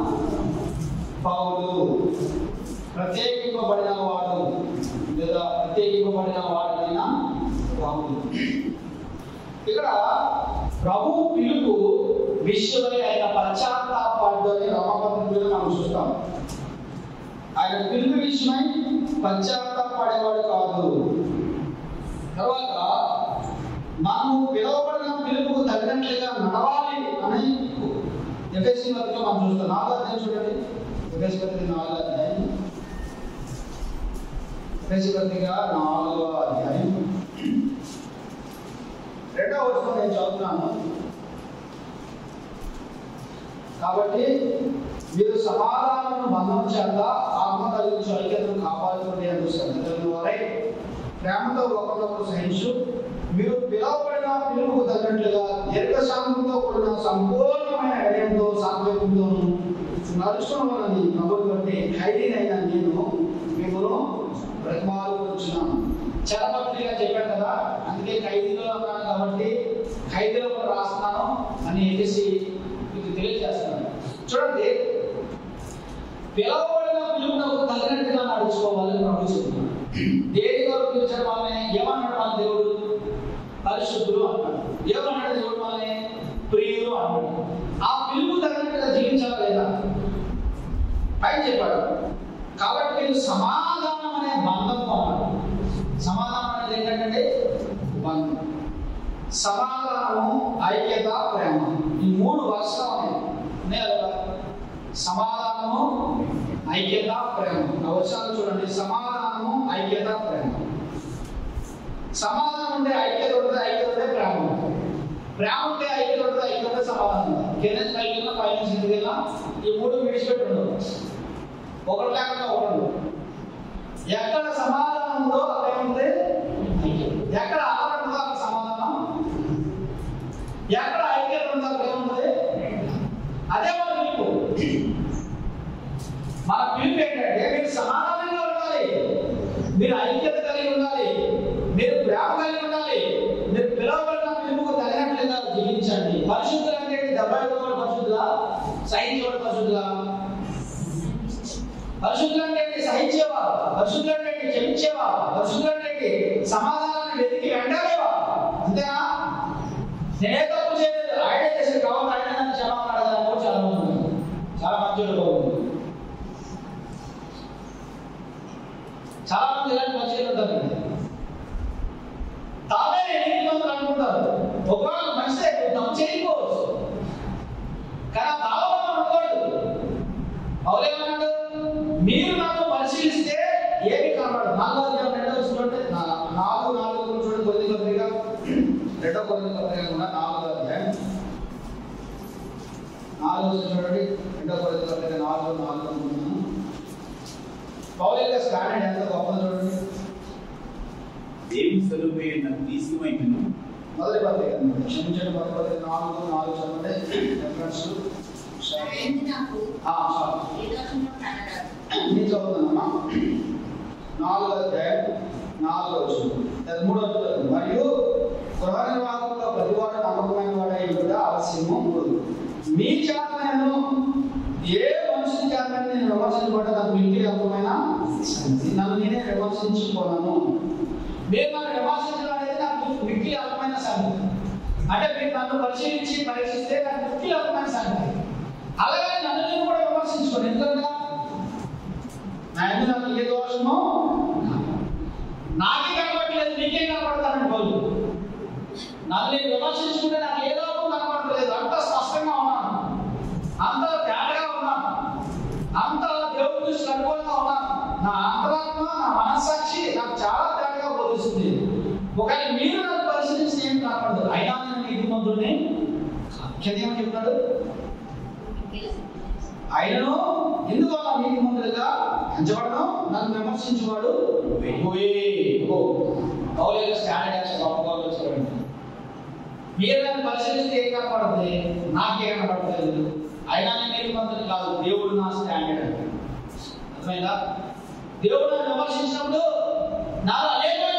పౌలు ప్రత్యేకింపబడిన వాడు లేదా ప్రత్యేకింపబడిన వాడైన పౌలు ఇక్కడ ప్రభు పిలుపు విషయమై ఆయన పశ్చాత్తాపడ్డు అని రామపత్రికలో మనం చూస్తాం ఆయన పిలుపు విషయమై పశ్చాత్తాపడేవాడు కాదు తర్వాత మనము పిలువబడిన పిలుపుకు తగినట్లుగా నడవాలి అని ఎఫ్ఎస్సి పత్రిక మనం చూస్తాం నాలుగో అధ్యాయం చూడండి ఎఫ్ఎస్సి పత్రిక నాలుగో అధ్యాయం ఎఫ్ఎస్సి పత్రిక నాలుగో అధ్యాయం రెండవ వచనం నేను చదువుతున్నాను కాబట్టి మీరు సమాధానం బంధం చేత ఆత్మ కలిగించు ఐక్యతను కాపాడుకునే శ్రద్ధ వారై ప్రేమతో ఒకరినొకరు సహించు మీరు పిలువబడిన పిలుపుకు తగ్గట్లుగా దీర్ఘశాంతంతో కూడిన సంపూర్ణమైన వినయంతో సాత్వికంతో నడుచుకోవాలని ప్రభుత్వం బట్టి ఖైదీనైన నేను మిమ్మల్ని బ్రతిమాలుకొచ్చున్నాను చరపత్రిగా చెప్పాను కదా అందుకే ఖైదీలో ఉన్నాను కాబట్టి ఖైదీలో కూడా రాస్తున్నాను అని చెప్పేసి మీకు తెలియజేస్తున్నాను చూడండి పిలవబడిన పిలుపునకు తగినట్టుగా నడుచుకోవాలని ప్రభు చెప్తున్నాడు దేని కొరకు పిలిచాడు వాళ్ళని ఏమన్నాడు మన దేవుడు పరిశుద్ధులు అన్నాడు ఏమన్నాడు దేవుడు వాళ్ళని ప్రియులు అన్నాడు ఆ పిలుపు తగినట్టుగా జీవించాలా లేదా పైన చెప్పాడు కాబట్టి మీరు సమాధానం అనే బంధము అన్నాడు సమాధానం అనేది ఏంటంటే బంధం సమాధానము ఐక్యత ప్రేమ ఈ మూడు వర్షం ఉన్నాయి కదా సమాధానము ఐక్యత ప్రేమ ఆ వర్షాలు చూడండి సమాధానము ఐక్యత ప్రేమ సమాధానం ఉంటే ఐక్యత ఉంటే ఐక్యత ఉంటే ప్రేమ ఉంటుంది. ప్రేమ ఉంటే ఐక్యత ఉంటే ఐక్యత ఉంటే సమాధానం ఉంటుంది. కింద పైకి వెళ్ళినా పైన కిందకి వెళ్ళినా ఈ మూడు విడిచిపెట్టి ఉండవు ఒకటి లేకుండా ఒకటి ఉండదు. ఎక్కడ సమాధానం ఉందో అక్కడ ఏముంది ఐక్యత. ఎక్కడ ఆదరణ ఉందో అక్కడ సమాధానం ఎక్కడ ఐక్యత ఉందో అక్కడ ఏముంది అదే మన పిలుపు మన పిలుపు ఏంటంటే మీరు సమాధానంగా ఉండాలి మీరు ఐక్యత కలిగి ఉండాలి మీరు ప్రేమ కలిగి ఉండాలి మీరు పిలవబడిన పిలుపుకు తగినట్లుగా జీవించండి పరిశుద్ధులు అంటే డెబ్బై ఒకటి పరిశుద్ధులా సహించేవాడు పరిశుద్ధులా పరిశుద్ధులు అంటే ఏంటి? సహించేవా పరిశుద్ధులు అంటే ఏంటి? క్షమించేవా పరిశుద్ధులు అంటే ఏంటి? సమాధానాన్ని వెతికి వెంటాడేవా అంతేనా నేనే తప్పు చేయలేదు ఆయనే చేసిన కాబట్టి ఆయన నన్ను క్షమాపణ అడగాలని కూడా చాలా మంది ఉన్నారు. చాలా మంచి బాగుంది చాలా మంది ఇలాంటి మంచి ఉంటారు తామే ఎన్ని మంది అనుకుంటారు ఒకవేళ మంచిదే నువ్వు తప్పు చేయకపోవచ్చు కానీ ఆ భావం ఉండకూడదు అవులేమన్నాడు మీరు నన్ను పరిశీలిస్తే ఏమి కనబడదు నాలుగో అధ్యాయం రెండో చూడండి నా- నాలుగు నాలుగు చూడండి కొద్ది కొద్దిగా రెండో కొద్ది కొద్దిగా కూడా నాలుగో అధ్యాయం నాలుగు చూడండి రెండో కొద్ది కొద్దిగా నాలుగు నాలుగు అనుకుంటున్నాను పౌలు యొక్క స్టాండర్డ్ ఎంత గొప్పదో చూడండి దేవుని స్వరూపమైన తీసుకువైపును మొదటి పత్రిక అన్నమాట. క్షమించండి మొదటి పత్రిక నాలుగు నాలుగు చదవండి రెఫరెన్స్ ఆయన నాకు ఆ, చాలు. ఏ దోషము కనరాదు. నేను చదువుతున్నానమ్మా నాలుగు అధ్యాయం నాలుగు వచ్చింది మూడో అధ్యాయం. మరియు గృహ నిర్వాహకుల్లో ప్రతివాడు నమ్మకమైన వాడై ఉంట ఆలస్యము మూడు మీ చేత నేను ఏ మనుషుని చేత నేను విమర్శించబడ్డా నాకు మిగిలి అర్థమైన సంగతి. నన్ను నేనే విమర్శించుకోనను మీరు నన్ను విమర్శించడం అనేది నాకు మిగిలి అర్థమైన సంగతి అంటే మీరు నన్ను పరిశీలించి పరీక్షిస్తే నాకు మిగిలి అర్థమైన సంగతి అలాగే నన్ను నేను కూడా విమర్శించుకోను ఎందుకంటే నా ఎందుకు నాకు ఏ దోషమో నాకే కనబడట్లేదు నీకే కనబడతానండి పౌలు నన్ను నేను విమర్శించుకుంటే నాకు ఏ లోపం కనబడట్లేదు అంత స్పష్టంగా ఉన్నాను అంత తేటగా ఉన్నాను అంత దేవుడి దృష్టి అనుకూలంగా ఉన్నాను నా అంతరాత్మ నా మనస్సాక్షి నాకు చాలా తేటగా బోధిస్తుంది ఒకవేళ మీరు నన్ను పరిశీలించి ఏం కనపడదు అయినా నేను నీతి మంత్రుని కింద ఏమని చెప్తాడు ఆయనను ఎందుకు అలా నీతి మంత్రులుగా ఎంచబడను నన్ను విమర్శించేవాడు పోయే ఓ పౌలు యొక్క స్టాండర్డ్ యాక్షన్ గొప్పగా చూడండి మీరు నన్ను పరిశీలిస్తే ఏం కనపడుతుంది నాకే కనపడలేదు అయినా నేను నీతి మంత్రులు కాదు దేవుడు నా స్టాండర్డ్ అర్థమైందా దేవుడు నన్ను విమర్శించినప్పుడు నాలో అనేకమైన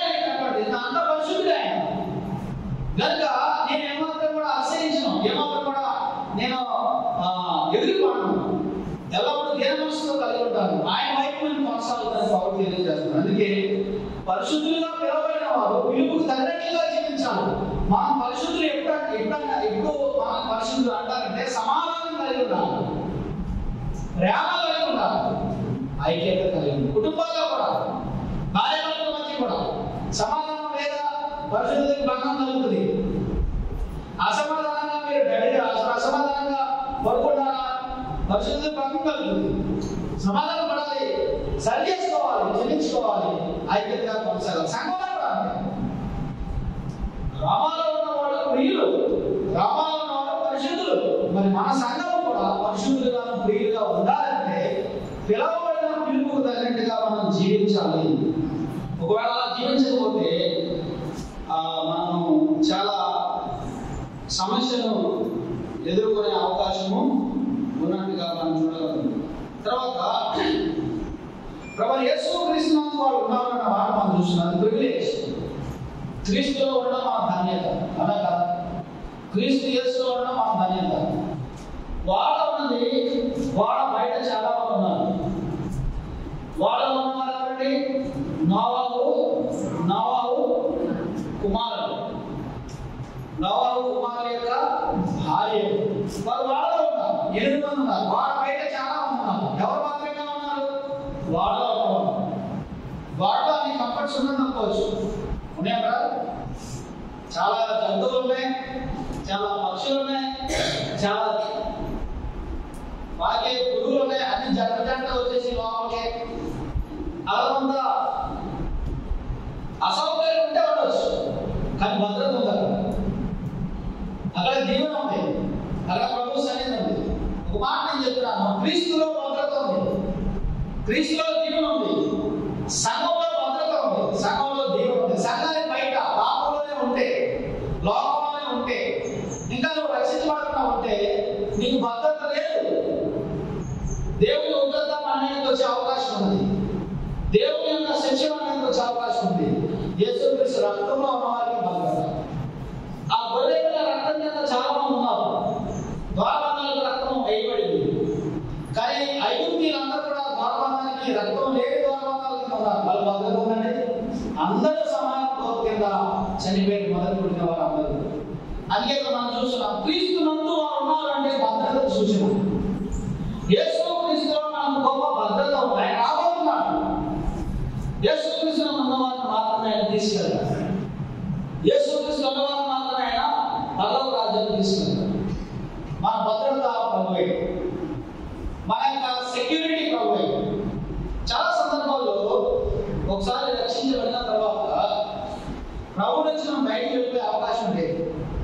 కలిగి ఉంటాను ఆయన వైపు నేను కొనసాగుతాను పౌరులు తెలియజేస్తాను అందుకే పరిశుద్ధులుగా పిలవబడిన వారు పిలుపుకు తగినట్లుగా జీవించాలి మనం పరిశుద్ధులు ఎప్పుడంటే ఎప్పుడన్నా ఎప్పుడు మన పరిశుద్ధులు అంటారంటే సమాధానం కలిగి ఉండాలి ప్రేమ కలిగి ఉండాలి ఐక్యత కలిగి ఉండాలి కుటుంబాల్లో కూడా భార్యాభర్తల మధ్య కూడా సమాధానం లేదా పరిశుద్ధులకు భంగం కలుగుతుంది అసమాధానంగా మీరు గడిగా అసమాధానంగా పడుకుంటారా పరిశుద్ధులకు భంగం కలుగుతుంది సమాధానం పడాలి సరి చేసుకోవాలి చెల్లించుకోవాలి ఐక్యతగా కొనసాగాలి సంఘంలో కూడా అంతే. రామాలో ఉన్నవాడు ప్రియులు రామాలో ఉన్నవాడు పరిశుద్ధులు మరి మన సంఘం కూడా పరిశుద్ధులుగా ప్రియులుగా ఉండాలంటే పిలవబడిన పిలుపుకు తగినట్టుగా మనం జీవించాలి ఒకవేళ అలా జీవించకపోతే ఆ, మనం చాలా సమస్యను ఎదుర్కొనే అవకాశము ఉన్నట్టుగా మనం చూడగలం తర్వాత ప్రభు యేసు క్రీస్తునందు వాడు ఉన్నామన్న మాట మనం చూస్తున్నాం అది ప్రివిలేజ్ క్రీస్తులో ఉండడం మన ధన్యత అలా కాదు క్రీస్తు యేసులో ఉండడం మన ధన్యత వాడ ఉన్నది వాడ బయట చాలా మంది ఉన్నారు వాడలో ఉన్నవారు ఎవరండి నోవాహు నోవాహు కుమారులు నోవాహు కుమారుల యొక్క భార్య వారు వాడలో ఉన్నారు ఎనిమిది మంది ఉన్నారు వాడ బయట చాలా మంది ఉన్నారు ఎవరు మాత్రమే ఉన్నారు వాడలో ఉన్నవారు వాడలో అన్ని కంఫర్ట్స్ ఉన్నది అనుకోవచ్చు ఉన్నాయా కదా చాలా జంతువులు ఉన్నాయి చాలా పక్షులు ఉన్నాయి చాలా వాకే పురుగులు ఉన్నాయి అన్ని జంట జంట వచ్చేసి లోపలికి అలా అసౌకర్యం ఉంటే ఉండొచ్చు కానీ భద్రత ఉంది అక్కడ అక్కడ దీవెన ఉంది అక్కడ ప్రభు సన్నిధి ఉంది ఒక మాట నేను చెప్తున్నాను క్రీస్తులో భద్రత ఉంది క్రీస్తులో దీవెన ఉంది సంఘంలో భద్రత ఉంది సంఘంలో దీవెన ఉంది సంఘానికి బయట పాపంలోనే ఉంటే లోకంలోనే ఉంటే ఇంకా నువ్వు రక్షించబడకుండా ఉంటే నీకు భద్రత లేదు దేవుని ఉగ్రత అనేది వచ్చే అవకాశం ఉంది దేవుని యొక్క శిక్షణ అనేది వచ్చే అవకాశం ఉంది యేసుక్రీస్తు రక్తంలో ఉన్న వారికి భద్రత ఆ గొర్రె పిల్ల రక్తం కింద చాలా మంది ఉన్నారు ద్వారబంధాలకు రక్తం వేయబడింది కానీ ఐగుప్తీలందరూ కూడా ద్వారబంధానికి రక్తం లేని ద్వారబంధాల కింద ఉన్నారు వాళ్ళు భద్రత ఉందండి అందరూ సమాన కోరు కింద చనిపోయిన మొదలు పుట్టిన వారు అందరూ అందుకే ఇక్కడ మనం చూస్తున్నాం క్రీస్తు నందు వారు ఉన్నారంటే భద్రత సూచన యేసు క్రీస్తులో మనకు గొప్ప భద్రత ఉంది ఆయన రాబోతున్నాడు యేసు క్రీస్తులో ఉన్నవారిని మాత్రమే ఆయన తీసుకెళ్తాడు యేసు క్రీస్తు ఉన్నవారిని మాత్రమే ఆయన పదవ రాజ్యం తీసుకెళ్తాడు మన భద్రత ప్రభువే మన యొక్క సెక్యూరిటీ ప్రభువే చాలా సందర్భాల్లో ఒకసారి రక్షించబడిన తర్వాత ప్రభు నుంచి మనం బయటికి వెళ్ళిపోయే అవకాశం లేదు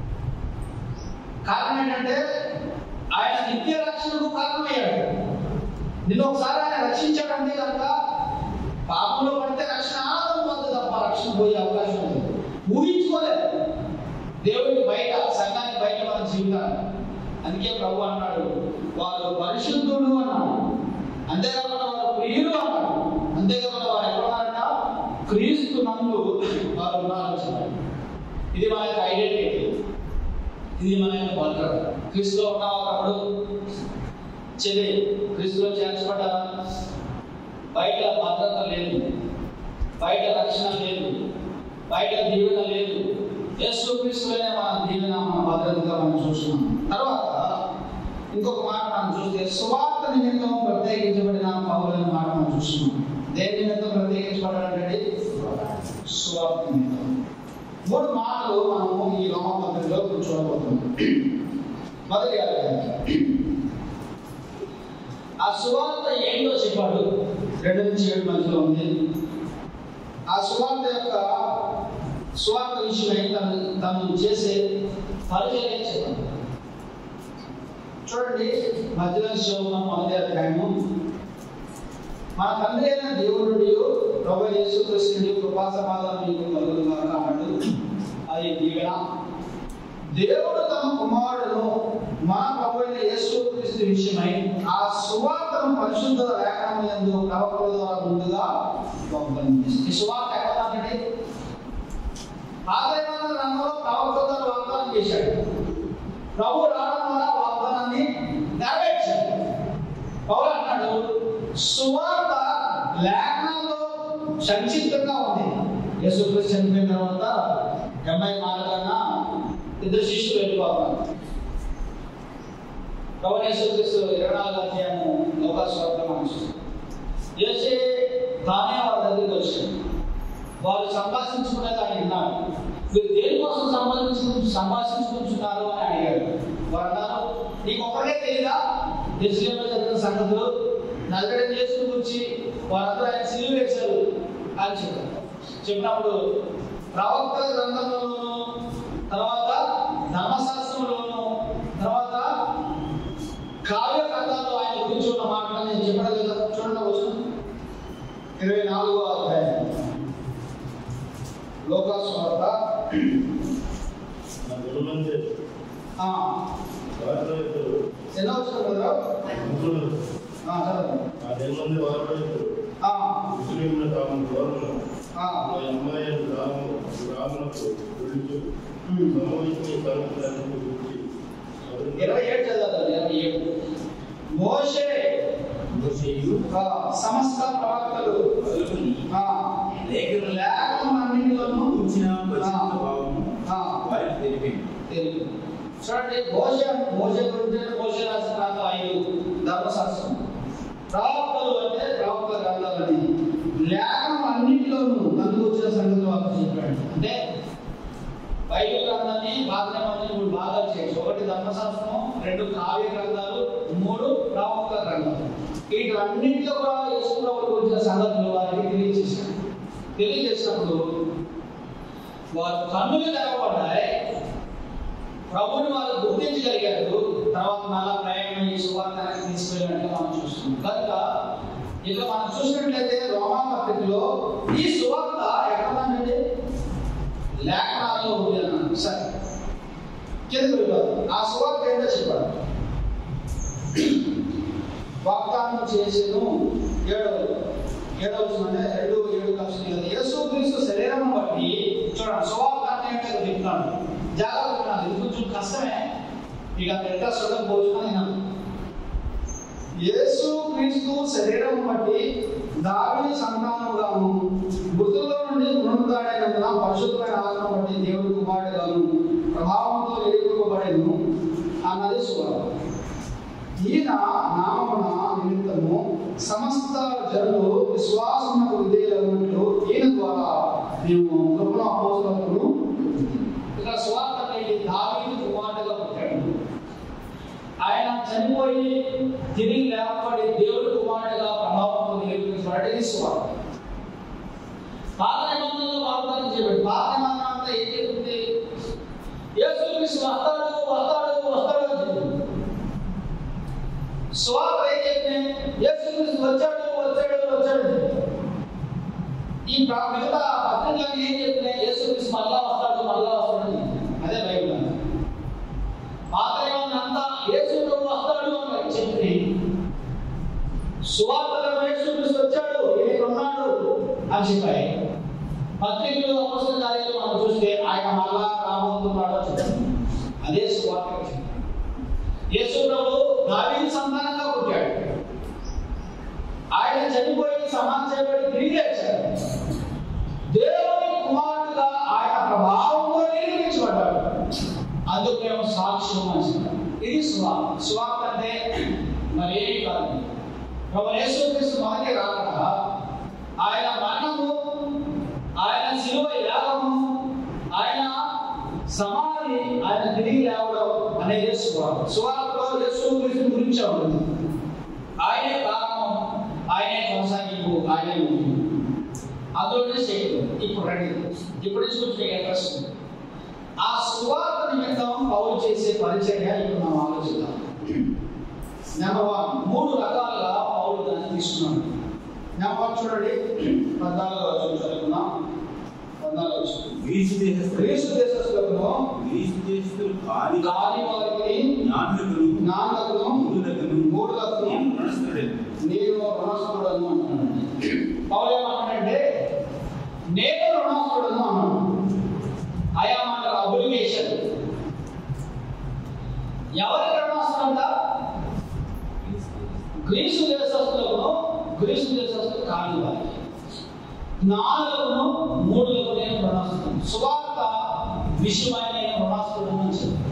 కారణం ఏంటంటే ఆయన నిత్య రక్షణకు కారణమయ్యాడు నిన్ను ఒకసారి ఆయన రక్షించాడంటే కనుక పాపంలో పడితే రక్షణ ఆనందం పొందు తప్ప రక్షణ పోయే అవకాశం లేదు ఊహించుకోలేదు దేవుడికి బయట సంఘానికి బయట మన జీవితాన్ని అందుకే ప్రభు అన్నాడు వారు పరిశుద్ధులు అన్నాడు అంతేకాకుండా వారు ప్రియులు అన్నాడు అంతేకాకుండా వారు ఎక్కడ ఉన్నారంట క్రీస్తు నందు వారు ఉన్నారని చెప్పాడు ఇది మన యొక్క ఐడెంటిటీ ఇది మన యొక్క భద్రత క్రీస్తులో ఉన్నావు ఒకప్పుడు చెల్లి క్రీస్తులో చేర్చబడ్డారా బయట భద్రత లేదు బయట రక్షణ లేదు బయట దీవెన లేదు యేసు క్రీస్తులోనే మన దీవెన మన భద్రతగా మనం చూస్తున్నాం తర్వాత ఇంకొక మాట మనం చూస్తే సువార్త నిమిత్తం ప్రత్యేకించబడిన పౌరుల మాట మనం చూస్తున్నాం దేని నిమిత్తం ప్రత్యేకించబడాలంటే సువార్త నిమిత్తం మూడు మాటలు మనము ఈ రోమపత్రికలో చూడబోతున్నాం మొదటి అధ్యాయం. ఆ సువార్త ఏంటో చెప్పాడు రెండు నుంచి ఏడు మధ్యలో ఉంది ఆ సువార్త యొక్క సువార్త విషయమై తను తను చేసే పరిచయం చెప్పాడు చూడండి మధ్యలో శోభం మొదటి అధ్యాయము మన తండ్రి అయిన దేవుడు ప్రభు యేసుక్రీస్తు కృపా సమాధానం మీకు కలుగును గాక అన్నాడు అది దీవెన దేవుడు తమ కుమారుడును మన ప్రభు అయిన యేసుక్రీస్తు విషయమై ఆ సువార్తను పరిశుద్ధ లేఖనం యందు ప్రవక్తల ద్వారా ముందుగా వాగ్దానం చేసింది. ఈ సువార్త ఎక్కడ ఉందండి పాత నిబంధన గ్రంథంలో ప్రవక్తల ద్వారా వాగ్దానం చేశాడు ప్రభు రావడం ద్వారా వాగ్దానాన్ని నెరవేర్చాడు పౌలు అన్నాడు సువార్త లేఖనాల్లో సంక్షిప్తంగా ఉంది యేసుక్రీస్తు చనిపోయిన తర్వాత అమ్మాయి మారకన్నా ఇద్దరు శిష్యులు వెళ్ళిపోతారు ప్రభు యేసుక్రీస్తు ఇరవై నాలుగు అధ్యాయము లోకాస్వార్థ మనం చూస్తాం యేసే తానే వాళ్ళ దగ్గరికి వచ్చాడు వాళ్ళు సంభాషించుకునేది ఆయన విన్నారు మీరు దేనికోసం సంభాషించు సంభాషించుకుంటున్నారు అని అడిగాడు వారు అన్నారు నీకు ఒక్కడే తెలియదా ఇస్రాయేల్లో జరిగిన సంగతులు నగరం చేసుకుని గురించి వారందరూ ఆయన సిలువ వేశారు అని చెప్పారు చెప్పినప్పుడు ప్రవక్త గ్రంథంలోను తర్వాత ధర్మశాస్త్రంలోను తర్వాత కావ్య గ్రంథాల్లో ఆయన గురించి ఉన్న మాటలు నేను చెప్పడం లేదా చూడండి వచ్చిన ఇరవై నాలుగో అధ్యాయం లోకాస్వార్త నా గొర్రెలంటే ఆ, వారిలో ఇద్దరు ఎన్నో వచ్చిన కదా ముగ్గురు ఆ, చదవండి. ఆ దేవంది వారిలో ఇద్దరు ఆ, ముస్లింల తాము గౌరవం ఆ, ఆ అమ్మాయి రాము రామునకు వెళ్ళుచు ఉమ్. సంభవించిన సంగతులను గురించి ఇరవై ఏడు చదవాలి ఇరవై ఏడు మోషే మోషేయు ఆ, సమస్త ప్రవక్తలు మొదలుకొని ఆ, లేఖన లేఖనమన్నిటిలోనూ కూర్చిన పరిశుద్ధ భావము ఆ, వారికి తెలిపింది తెలియదు చూడండి మోస మోస గురించి మోస రాసిన గ్రంథం ఐదు ధర్మశాస్త్రం ప్రవక్తలు అంటే ప్రవక్త గ్రంథాలని లేఖనం అన్నింటిలోనూ నన్ను వచ్చిన సంగతులు వాళ్ళకి చెప్పాడు అంటే బైబిల్ గ్రంథాన్ని పాత నిబంధనలు మూడు భాగాలు చేయొచ్చు ఒకటి ధర్మశాస్త్రం రెండు కావ్య గ్రంథాలు మూడు ప్రవక్త గ్రంథాలు వీటన్నింటిలో కూడా యేసుప్రభు గురించిన సంగతులు వారికి తెలియజేశాడు తెలియజేసినప్పుడు వారి కన్నులు తెరవబడ్డాయి ప్రభుని వాళ్ళు గుర్తించగలిగారు తర్వాత మళ్ళా ప్రయాణం ఈ సువార్తనాన్ని తీసుకెళ్ళినట్టుగా మనం చూస్తున్నాం కనుక ఇక మనం చూసినట్లయితే రోమా పత్రికలో ఈ సువార్త ఎక్కడ ఉందండి లేఖనాల్లో ఉంది అన్నాను సరే కిందకు వెళ్ళిపోతాం ఆ సువార్త ఏంటో చెప్పాడు వాగ్దానం చేసేను ఏడవ ఏడవ అంటే రెండు ఏడు కలిసి యేసు క్రీస్తు శరీరం బట్టి చూడండి సువార్త అంటే ఏంటో చెప్తున్నాను జాగ్రత్త వినాలి. ఇది కొంచెం కష్టమే ఇక ఇంట్రెస్ట్ ఉండకపోవచ్చు నేను యేసు క్రీస్తు శరీరం బట్టి దావిని సంతానముగాను మృతుల్లో నుండి పునరుద్ధాడైనందున పరిశుద్ధమైన ఆత్మ బట్టి దేవుడి కుమారుడుగాను ప్రభావంతో ఎదుర్కోబడేను అన్నది సువార్త ఈయన నామమున నిమిత్తము సమస్త జనులు విశ్వాసమునకు విధేయులైనట్లు ఈయన ద్వారా మేము కృపణ అపోసలను ఇక్కడ స్వార్థ ఏంటి దావీదు కుమారుడుగా పుట్టాడు ఆయన చనిపోయి తిరిగి లేకపోయి దేవుడి కుమారుడుగా ప్రభావంతో నిరూపించబడి ఇది స్వార్థ పాత నిబంధనలో వాగ్దానం చేయబడి పాత నిబంధన అంతా ఏం చెప్తుంది యేసు క్రీస్తు వస్తాడు వస్తాడు వస్తాడు అని చెప్తుంది స్వార్థ ఏం చెప్తుంది యేసు క్రీస్తు వచ్చాడు వచ్చాడు వచ్చాడు అని చెప్తుంది. ఈ ప్ర- మిగతా పత్రికలు ఏం చెప్తున్నాయి యేసు క్రీస్తు మళ్ళా వస్తాడు మళ్ళా వస్తాడు అని చెప్తుంది. అదే బైబిల్ అంతా. పాత నిబంధన అంతా యేసు ప్రభు వస్తాడు అని చెప్తుంది సువార్తలో యేసు క్రీస్తు వచ్చాడు ఈయన ఉన్నాడు అని చెప్పాయి పత్రికలు అపస్తుల కార్యాలు మనం చూస్తే ఆయన మళ్ళా రాబోతున్నాడు అని చెప్తుంది అదే సువార్త చెప్పారు యేసు ప్రభు దావీదు సంతానంగా పుట్టాడు ఆయన చనిపోయి సమాధి చేయబడి తిరిగి లేచాడు దేవుని కుమారుడుగా ఆయన ప్రభావంతో నిరూపించబడ్డాడు అందుకు మేము సాక్ష్యం అని చెప్పాం. ఇది స్వా స్వార్థ అంటే మరేమి కాదు ప్రభు యేసుక్రీస్తు మొదటి రాకడ ఆయన మరణము ఆయన శిలువ యాగము ఆయన సమాధి ఆయన తిరిగి లేవడం అనేది సువార్త సువార్తలో యేసుక్రీస్తు గురించి ఉంటుంది ఆయనే ప్రారంభం ఆయనే కొనసాగింపు ఆయనే ముగింపు అందులోనే శక్తి ఇప్పుడు రండి ఇప్పుడు నుంచి కొంచెం ఇంట్రెస్ట్ ఉంది ఆ సువార్త నిమిత్తం పౌరు చేసే పరిచర్య ఇప్పుడు మనం ఆలోచిద్దాం నెంబర్ వన్ మూడు రకాలుగా పౌరులు దాన్ని తీసుకున్నాడు నెంబర్ వన్ చూడండి పద్నాలుగు రోజులు చదువుకున్నాం పద్నాలుగు రోజులు గ్రీసు దేశస్థులు గ్రీసు దేశస్తులను గ్రీసు దేశస్థులు కాని కాని వారికి జ్ఞానులకు నాన్నకును మూఢులకు మూఢులకు నేను రుణస్థుడను. నేను రుణస్థుడను అంటున్నాడు పౌలు ఏమంటాడంటే నేను రుణస్థుడను అన్నాడు ఐఆమ్ అండర్ అబ్లిగేషన్ ఎవరికి రుణస్థుడంట గ్రీసు దేశస్తులకు క్రీస్తు దేశస్తులు కాని వారికి నాలుగును మూడులకు నేను రుణాస్తున్నాను సువార్త విషయమై నేను రుణాస్తున్నాను అని చెప్పాను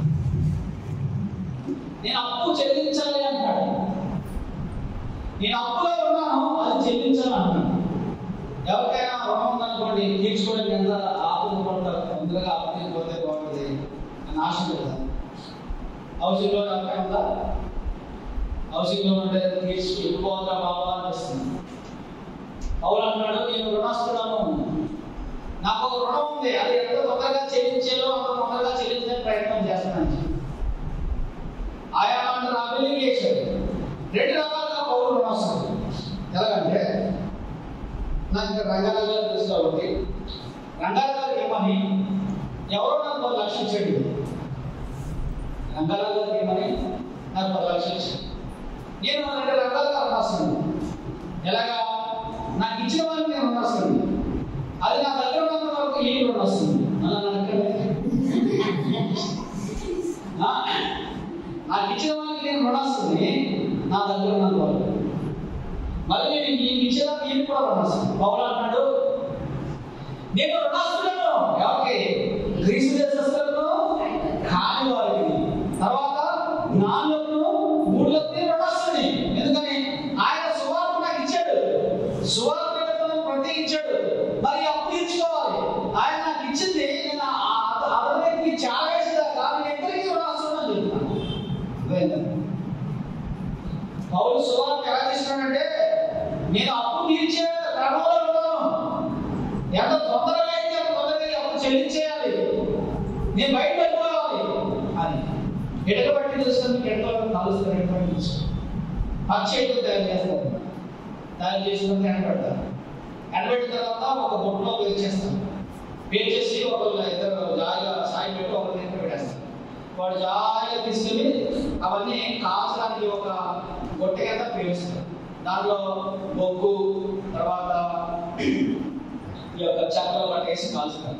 నేను అప్పు చెల్లించాలి అంటాడు నేను అప్పులో ఉన్నాను అది చెల్లించాలి అంటాను ఎవరికైనా రుణం ఉందనుకోండి తీర్చుకోవడానికి ఎంత ఆపద పడతారు ముందుగా అప్పు తీసుకోతే బాగుంటుంది అని ఆశ కదా హౌసింగ్ లోన్ ఎవరికైనా ఉందా హౌసింగ్ లోన్ అంటే తీర్చి వెళ్ళిపోతా బాబా అనిపిస్తుంది పౌలు అంటున్నాడు నేను రుణస్తున్నాను నాకు ఒక రుణం ఉంది అది ఎంత తొందరగా చెల్లించేలో అంత తొందరగా చెల్లించడానికి ప్రయత్నం చేస్తున్నాను ఆయా అంటారు అప్లికేషన్ రెండు రకాలుగా పౌరులు రుణస్తుడు ఎలాగంటే నాకు ఇంకా రంగారావు గారు తెలుసు కాబట్టి రంగారావు గారికి ఏమని ఎవరో నాకు పది లక్షలు ఇచ్చాడు రంగారావు గారికి ఏమని నాకు పది లక్షలు ఇచ్చాడు నేను రెండు రకాలుగా రుణస్తున్నాను ఎలాగా నాకు ఇచ్చిన వాళ్ళకి నేను రుణస్తున్నాను అది నా దగ్గర ఉన్నంత వరకు ఈ రుణం వస్తుంది అలా నడకండి ఆ? నాకు ఇచ్చిన వాళ్ళకి నేను రుణాస్తుంది నా దగ్గర ఉన్నంత వరకు మరి నేను ఈయనకి ఇచ్చేదాకా ఈయన కూడా రుణాస్తుంది పౌలు అంటున్నాడు నేను రుణాస్తున్నాను ఎవరికి గ్రీసు దేశస్తులను కాని వారికి తర్వాత నాలుగును మూడులకు నేను రుణాస్తుంది ఎందుకని ఆయన సువార్త నాకు ఇచ్చాడు సువార్త నిమిత్తం ప్రత్యేకించాడు మరి అప్పు తీర్చుకోవాలి ఆయన నాకు ఇచ్చింది నేను అతనికి చాలా వేసేదాకా నేను ఎక్కడికి రుణాస్తున్నాను చెప్తున్నాను అర్థమైందా? పౌలు సువార్త ఎలా తీసుకున్నాడంటే నేను అప్పు తీర్చే క్రమంలో ఉన్నాను ఎంత తొందరగా అయితే అంత తొందరగా ఈ అప్పు చెల్లించేయాలి నేను బయట వెళ్ళిపోవాలి అని ఎడక బట్టి తెలుసుకొని మీకు ఎడక కాలుస్తారు ఎడక బట్టి తెలుసుకొని పచ్చి ఎడుకు తయారు చేస్తారు తయారు చేసుకుని ఎండబెడతారు ఎండబెట్టిన తర్వాత ఒక బొట్టులో వేచేస్తాం వేచేసి ఒక ఇద్దరు జాయిగా సాయి పెట్టి ఒక దగ్గర పెట్టేస్తారు వాడు జాయిగా తీసుకెళ్ళి అవన్నీ కాల్చడానికి ఒక గొట్టె కింద పేరుస్తారు దాంట్లో బొగ్గు తర్వాత ఈ యొక్క చక్రం పట్టేసి కాల్చుతారు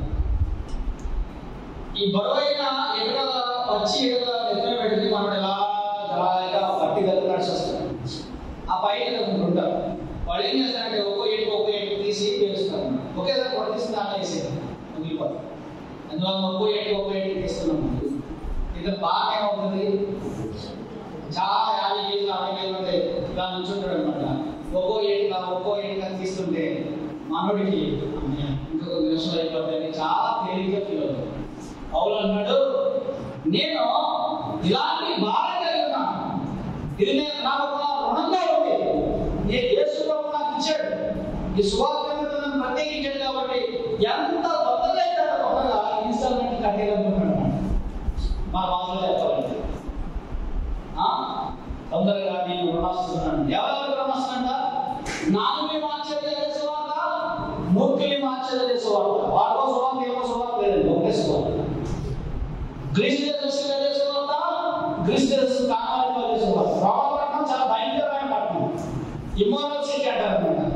ఈ బరువైన ఎక్కడ పచ్చి ఎక్కడ ఎక్కడ పెట్టి మనం ఇలా జాయిగా పట్టి కలిగినట్టు వస్తారు ఆ పైన కొంచెం ఉంటారు వాళ్ళు ఏం చేస్తారంటే ఒక్కో ఏడుకు ఒక్కో ఏడుకు తీసి పేరుస్తారు ఒకేసారి కొడ తీసి దాంట్లో వేసేది మిగిలిపోతారు అందువల్ల ఒక్కో ఏడుకు ఒక్కో ఏడుకు తీస్తున్నాం ఇది బాగా ఏమవుతుంది చాలా యాభై కేజీలు అరవై కేజీలు ఉంటే ఇలా నుంచుంటాడు అనమాట ఒక్కో ఏడుగా ఒక్కో ఏడుగా తీస్తుంటే మనోడికి అమ్మయ్య, ఇంకొక నిమిషం అయిపోతుంది చాలా తేలిగ్గా ఫీల్ అవుతుంది పౌలు అన్నాడు నేను ఇలాంటి భారం కలిగి ఉన్నాను ఇది నేను నాకు ఒక రుణంగా ఉంది నేను యేసు ప్రభు నాకు ఇచ్చాడు ఈ సువార్తను నన్ను ప్రత్యేకించాడు కాబట్టి ఎంత తొందరగా అయితే అంత తొందరగా ఇన్స్టాల్మెంట్ కట్టేయగలుగుతున్నాడు మా భాషలో చెప్పాలంటే ఆ? తొందరగా నేను రుణాస్తున్నాను ఎవరెవరు రుణాస్తున్నా నాలుగు మార్చేది సువార్త మూర్ఖుల్ని మార్చేది సువార్త వాడికో సువార్త ఏమో సువార్త లేదండి ఒకే సువార్త గ్రీసు దేశం అదే సువార్త గ్రీసు దేశం కావాలి అదే సువార్త రోమపట్నం చాలా భయంకరమైన పట్టణం ఇమ్మోరల్ సిటీ అంటారు అనమాట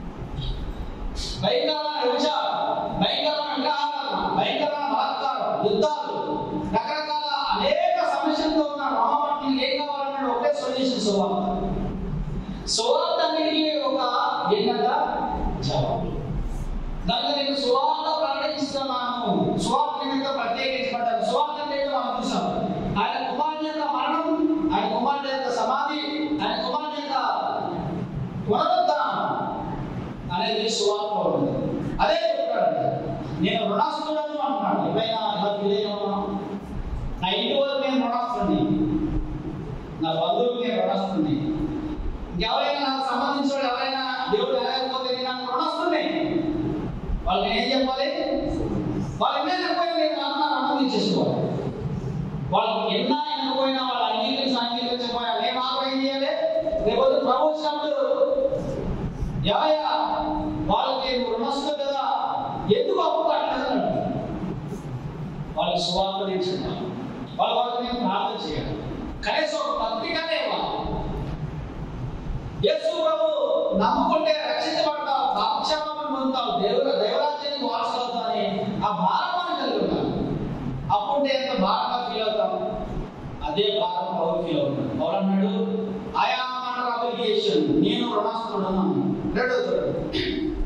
భయంకరమైన విచారం భయంకరమైన విగ్రహారాధన భయంకరమైన బలాత్కారం యుద్ధాలు రకరకాల అనేక సమస్యలతో ఉన్న రోమపట్నం ఏం కావాలన్నాడు ఒకటే సొల్యూషన్ సువార్త సువార్త అన్నిటికీ ఒక ఏంటంట జవాబు కనుక నేను సువార్త ప్రకటిస్తున్నాను సువార్త నిమిత్తం ప్రత్యేకించబడ్డాను సువార్త అంటే ఏంటో మనం చూసాం ఆయన కుమారుని యొక్క మరణం ఆయన కుమారుని యొక్క సమాధి ఆయన కుమారుని యొక్క పునరుద్ధానం అనేది సువార్త ఉంది అదే చెప్తాడు నేను రుణాస్తుడను అంటున్నాడు ఎప్పుడైనా ఇలా ఫీల్ అయినా ఉన్నాం నా ఇంటి వరకు నేను రుణాస్తుంది నా బంధువులకు నేను రుణాస్తుంది ఇంకెవరైనా నాకు సంబంధించిన వాళ్ళు ఎవరైనా దేవుడు లేకపోతే నేను నాకు రుణాస్తుంది వాళ్ళకి ఏం చెప్పాలి వాళ్ళు ఎన్న ఎనకపోయినా నేను అన్న రుణం చేసుకోవాలి వాళ్ళకి ఎన్న ఎనకపోయినా వాళ్ళు అంగీకరించి అంగీకరించకపోయినా నేను మాత్రం ఏం చేయాలి రేపు ప్రభు వచ్చినప్పుడు ఎవరయ్యా వాళ్ళకి నువ్వు రుణస్తుంది కదా ఎందుకు అప్పు కట్టలేదు వాళ్ళకి సువార్త నేర్చుకుంటాను వాళ్ళ వాళ్ళకి నేను ప్రార్థన చేయాలి కనీసం ఒక పత్రికనే ఇవ్వాలి యేసు ప్రభు నమ్ముకుంటే రక్షించబడతావు పాపక్షేమం పొందుతావు దేవుడు దేవరాజ్యానికి వారసు అవుతావని ఆ భారం మనం కలిగి ఉంటాం అప్పుంటే ఎంత భారంగా ఫీల్ అవుతాం అదే భారం పౌరు ఫీల్ అవుతాం పౌరు అన్నాడు ఆయా మన ఆబ్లిగేషన్ నేను రుణాస్తుడను రెండో చూడండి